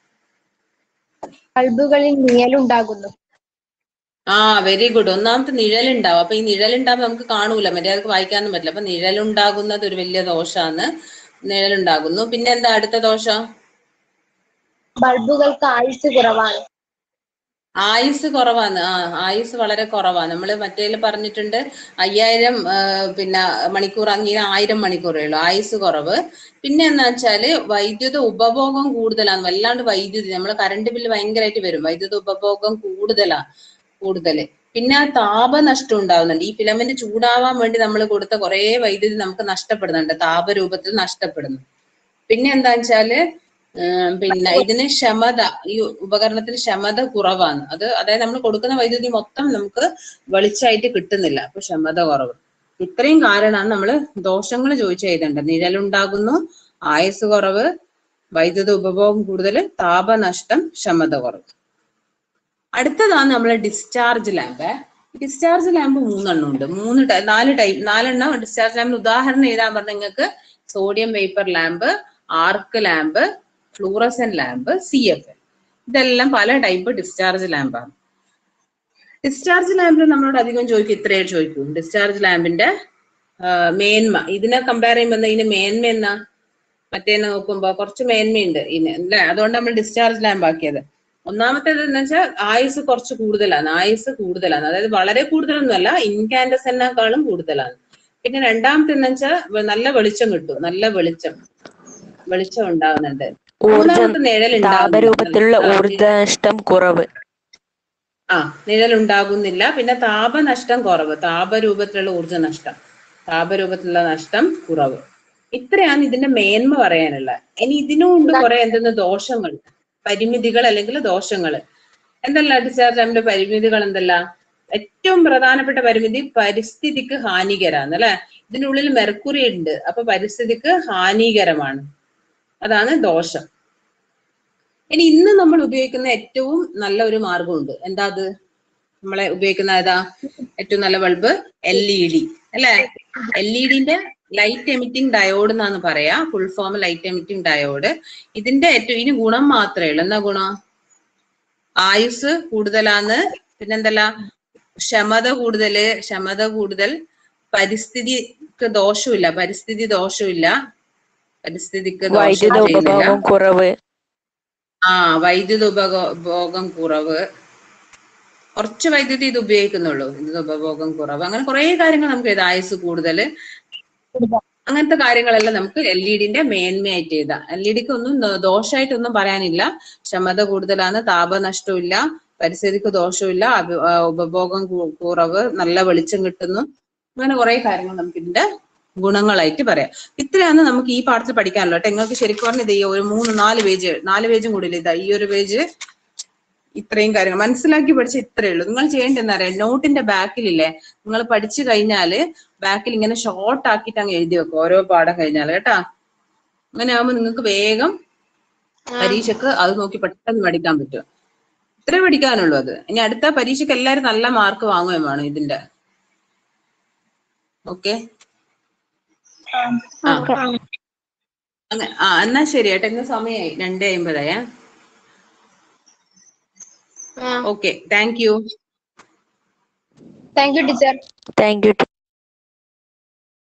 ബൾബുകളിൽ നിഴലുണ്ടാകുന്നു ആ വെരി ഗുഡ് ഒന്നാമത്തെ നിഴലുണ്ടാവും അപ്പൊ ഈ നിഴലുണ്ടാവുമ്പോ നമുക്ക് കാണൂല മര്യാദക്ക് വായിക്കാനും പറ്റില്ല അപ്പൊ നിഴലുണ്ടാകുന്നത് ഒരു വലിയ ദോഷാണ് നിഴലുണ്ടാകുന്നു പിന്നെ എന്താ അടുത്ത ദോഷം ബൾബുകൾക്ക് ആയുസ് കുറവാണ് ആയുസ് കുറവാണ് ആ ആയുസ് വളരെ കുറവാണ് നമ്മൾ മറ്റേതിൽ പറഞ്ഞിട്ടുണ്ട് അയ്യായിരം ആ, പിന്നെ മണിക്കൂർ അങ്ങനെ ആയിരം മണിക്കൂറേ ഉള്ളൂ ആയുസ് കുറവ് പിന്നെ എന്താ വെച്ചാല് വൈദ്യുത ഉപഭോഗം കൂടുതലാണ് വല്ലാണ്ട് വൈദ്യുതി നമ്മൾ കറണ്ട് ബില്ല് ഭയങ്കരമായിട്ട് വരും വൈദ്യുത ഉപഭോഗം കൂടുതലാ കൂടുതല് പിന്നെ താപനഷ്ടം ഉണ്ടാവുന്നുണ്ട് ഈ ഫിലമെന്റ് ചൂടാവാൻ വേണ്ടി നമ്മൾ കൊടുത്ത കുറെ വൈദ്യുതി നമുക്ക് നഷ്ടപ്പെടുന്നുണ്ട് താപരൂപത്തിൽ നഷ്ടപ്പെടുന്നു പിന്നെ എന്താ വെച്ചാല് ഉം, പിന്നെ ഇതിന് ക്ഷമത ഈ ഉപകരണത്തിന് ക്ഷമത കുറവാണ് അത് അതായത് നമ്മൾ കൊടുക്കുന്ന വൈദ്യുതി മൊത്തം നമുക്ക് വെളിച്ചായിട്ട് കിട്ടുന്നില്ല അപ്പൊ ക്ഷമത കുറവ് ഇത്രയും കാരണമാണ് നമ്മൾ ദോഷങ്ങൾ ചോദിച്ചു ചെയ്തേണ്ടത് നിഴലുണ്ടാകുന്നു ആയുസ് കുറവ് വൈദ്യുത ഉപഭോഗം കൂടുതൽ താപനഷ്ടം ക്ഷമത കുറവ് അടുത്തതാണ് നമ്മളെ ഡിസ്ചാർജ് ലാമ്പ് ഡിസ്ചാർജ് ലാമ്പ് മൂന്നെണ്ണം ഉണ്ട് മൂന്ന് ടൈ- നാല് ടൈപ്പ് നാലെണ്ണം ഡിസ്ചാർജ് ലാമ്പിന് ഉദാഹരണം എഴുതാൻ പറഞ്ഞ നിങ്ങൾക്ക് sodium vapour lamp arc lamp fluorescent lamp C F L ഇതെല്ലാം പല ടൈപ്പ് ഡിസ്ചാർജ് ലാമ്പാണ് ഡിസ്ചാർജ് ലാമ്പിൽ നമ്മളോട് അധികം ചോദിക്കും ഇത്രയേ ചോദിക്കൂ ഡിസ്ചാർജ് ലാമ്പിന്റെ ആ, മേന്മ ഇതിനെ കമ്പയർ ചെയ്യുമ്പോൾ ഇതിന്റെ മേന്മ എന്നാ മറ്റേനെ നോക്കുമ്പോ കുറച്ച് മേന്മയുണ്ട് ഇതിന് അല്ലേ അതുകൊണ്ട് നമ്മൾ ഡിസ്ചാർജ് ലാമ്പ് ആക്കിയത് ഒന്നാമത്തേത് എന്ന് വെച്ചാൽ ആയുസ് കുറച്ച് കൂടുതലാണ് ആയുസ് കൂടുതലാണ് അതായത് വളരെ കൂടുതലൊന്നുമല്ല ഇൻകാൻഡസെന്നേക്കാളും കൂടുതലാണ് പിന്നെ രണ്ടാമത്തെ എന്ന് വെച്ചാൽ നല്ല വെളിച്ചം കിട്ടും നല്ല വെളിച്ചം വെളിച്ചം ഉണ്ടാവുന്നുണ്ട് ഊർജം മൂന്നാമത്തെ നിഴൽ താപരൂപത്തിലുള്ള ഊർജനഷ്ടം കുറവ് ആ നിഴൽ ഉണ്ടാകുന്നില്ല പിന്നെ താപനഷ്ടം കുറവ് താപരൂപത്തിലുള്ള ഊർജ്ജ നഷ്ടം താപരൂപത്തിലുള്ള നഷ്ടം കുറവ് ഇത്രയാണ് ഇതിന്റെ മേന്മ പറയാനുള്ളത് ഇനി ഇതിനും ഉണ്ട് കുറെ എന്തെന്ന് ദോഷങ്ങൾ പരിമിതികൾ അല്ലെങ്കിൽ ദോഷങ്ങൾ എന്തല്ല ഡിസ്ചാർജ് ലാമ്പിന്റെ പരിമിതികൾ എന്തല്ല ഏറ്റവും പ്രധാനപ്പെട്ട പരിമിതി പരിസ്ഥിതിക്ക് ഹാനികരാണ് അല്ലെ ഇതിന്റെ ഉള്ളിൽ മെർക്കുറി ഉണ്ട് അപ്പൊ പരിസ്ഥിതിക്ക് ഹാനികരമാണ് അതാണ് ദോഷം ഇനി ഇന്ന് നമ്മൾ ഉപയോഗിക്കുന്ന ഏറ്റവും നല്ല ഒരു മാർഗമുണ്ട് എന്താ അത് നമ്മളെ ഉപയോഗിക്കുന്ന ഏതാ ഏറ്റവും നല്ല ബൾബ് എൽ ഇ ഡി അല്ലെ എൽ ഇ ഡിന്റെ ലൈറ്റ് എമിറ്റിംഗ് ഡയോഡ് എന്നാണ് പറയാ full form light emitting diode ഇതിന്റെ ഏറ്റവും ഇനി ഗുണം മാത്രമേ ഉള്ളൂ എന്താ ഗുണം ആയുസ് കൂടുതലാന്ന് പിന്നെന്തല്ല ക്ഷമത കൂടുതല് ക്ഷമത കൂടുതൽ പരിസ്ഥിതിക്ക് ദോഷമില്ല പരിസ്ഥിതി ദോഷമില്ല പരിസ്ഥിതിക്ക് ദോഷം വൈദ്യുത ചെയ്യുന്നില്ല ഉപഭോഗം കുറവ് ആ വൈദ്യുത ഉപഭോ- ഉപഭോഗം കുറവ് കുറച്ച് വൈദ്യുതി ഇത് ഉപയോഗിക്കുന്നുള്ളൂ വൈദ്യുത ഉപഭോഗം കുറവ് അങ്ങനെ കുറെ കാര്യങ്ങൾ നമുക്ക് ഇത് ആയുസ് കൂടുതൽ അങ്ങനത്തെ കാര്യങ്ങളെല്ലാം നമുക്ക് എൽ ഇ ഡിന്റെ മേന്മയായിട്ട് എഴുതാം എൽ ഇ ഡിക്ക് ഒന്നും ദോ- ദോഷമായിട്ടൊന്നും പറയാനില്ല ക്ഷമത കൂടുതലാണ് താപനഷ്ടമില്ല പരിസ്ഥിതിക്ക് ദോഷമില്ല അഭി- ആ, ഉപഭോഗം കു- കുറവ് നല്ല വെളിച്ചം കിട്ടുന്നു അങ്ങനെ കുറെ കാര്യങ്ങൾ നമുക്ക് ഇതിന്റെ ഗുണങ്ങളായിട്ട് പറയാം ഇത്രയാണ് നമുക്ക് ഈ പാഠത്തിൽ പഠിക്കാനുള്ളത് കേട്ടോ നിങ്ങൾക്ക് ശരിക്കും പറഞ്ഞത് ഈ ഒരു മൂന്ന് നാല് പേജ് നാല് പേജും കൂടി ഇതാ ഈ ഒരു പേജ് ഇത്രയും കാര്യങ്ങൾ മനസ്സിലാക്കി പഠിച്ച ഇത്രയേ ഉള്ളൂ നിങ്ങൾ ചെയ്യേണ്ടതെന്ന് അറിയാം നോട്ടിന്റെ ബാക്കിലില്ലേ നിങ്ങൾ പഠിച്ചു കഴിഞ്ഞാല് ബാക്കിൽ ഇങ്ങനെ ഷോർട്ട് ആക്കിയിട്ട് അങ്ങ് എഴുതി വെക്കും ഓരോ പാഠം കഴിഞ്ഞാൽ കേട്ടാ അങ്ങനെ ആകുമ്പോ നിങ്ങൾക്ക് വേഗം പരീക്ഷക്ക് അത് നോക്കി പെട്ടെന്ന് പഠിക്കാൻ പറ്റും ഇത്രേ പഠിക്കാനുള്ളൂ അത് ഇനി അടുത്ത പരീക്ഷയ്ക്ക് എല്ലാവരും നല്ല മാർക്ക് വാങ്ങുകയും വേണം ഇതിന്റെ ഓക്കെ അങ്ങനെ ആ എന്നാ ശരി ഏട്ടാ ഇന്ന് സമയമായി രണ്ടേ അമ്പതായേ okay thank you thank you teacher thank U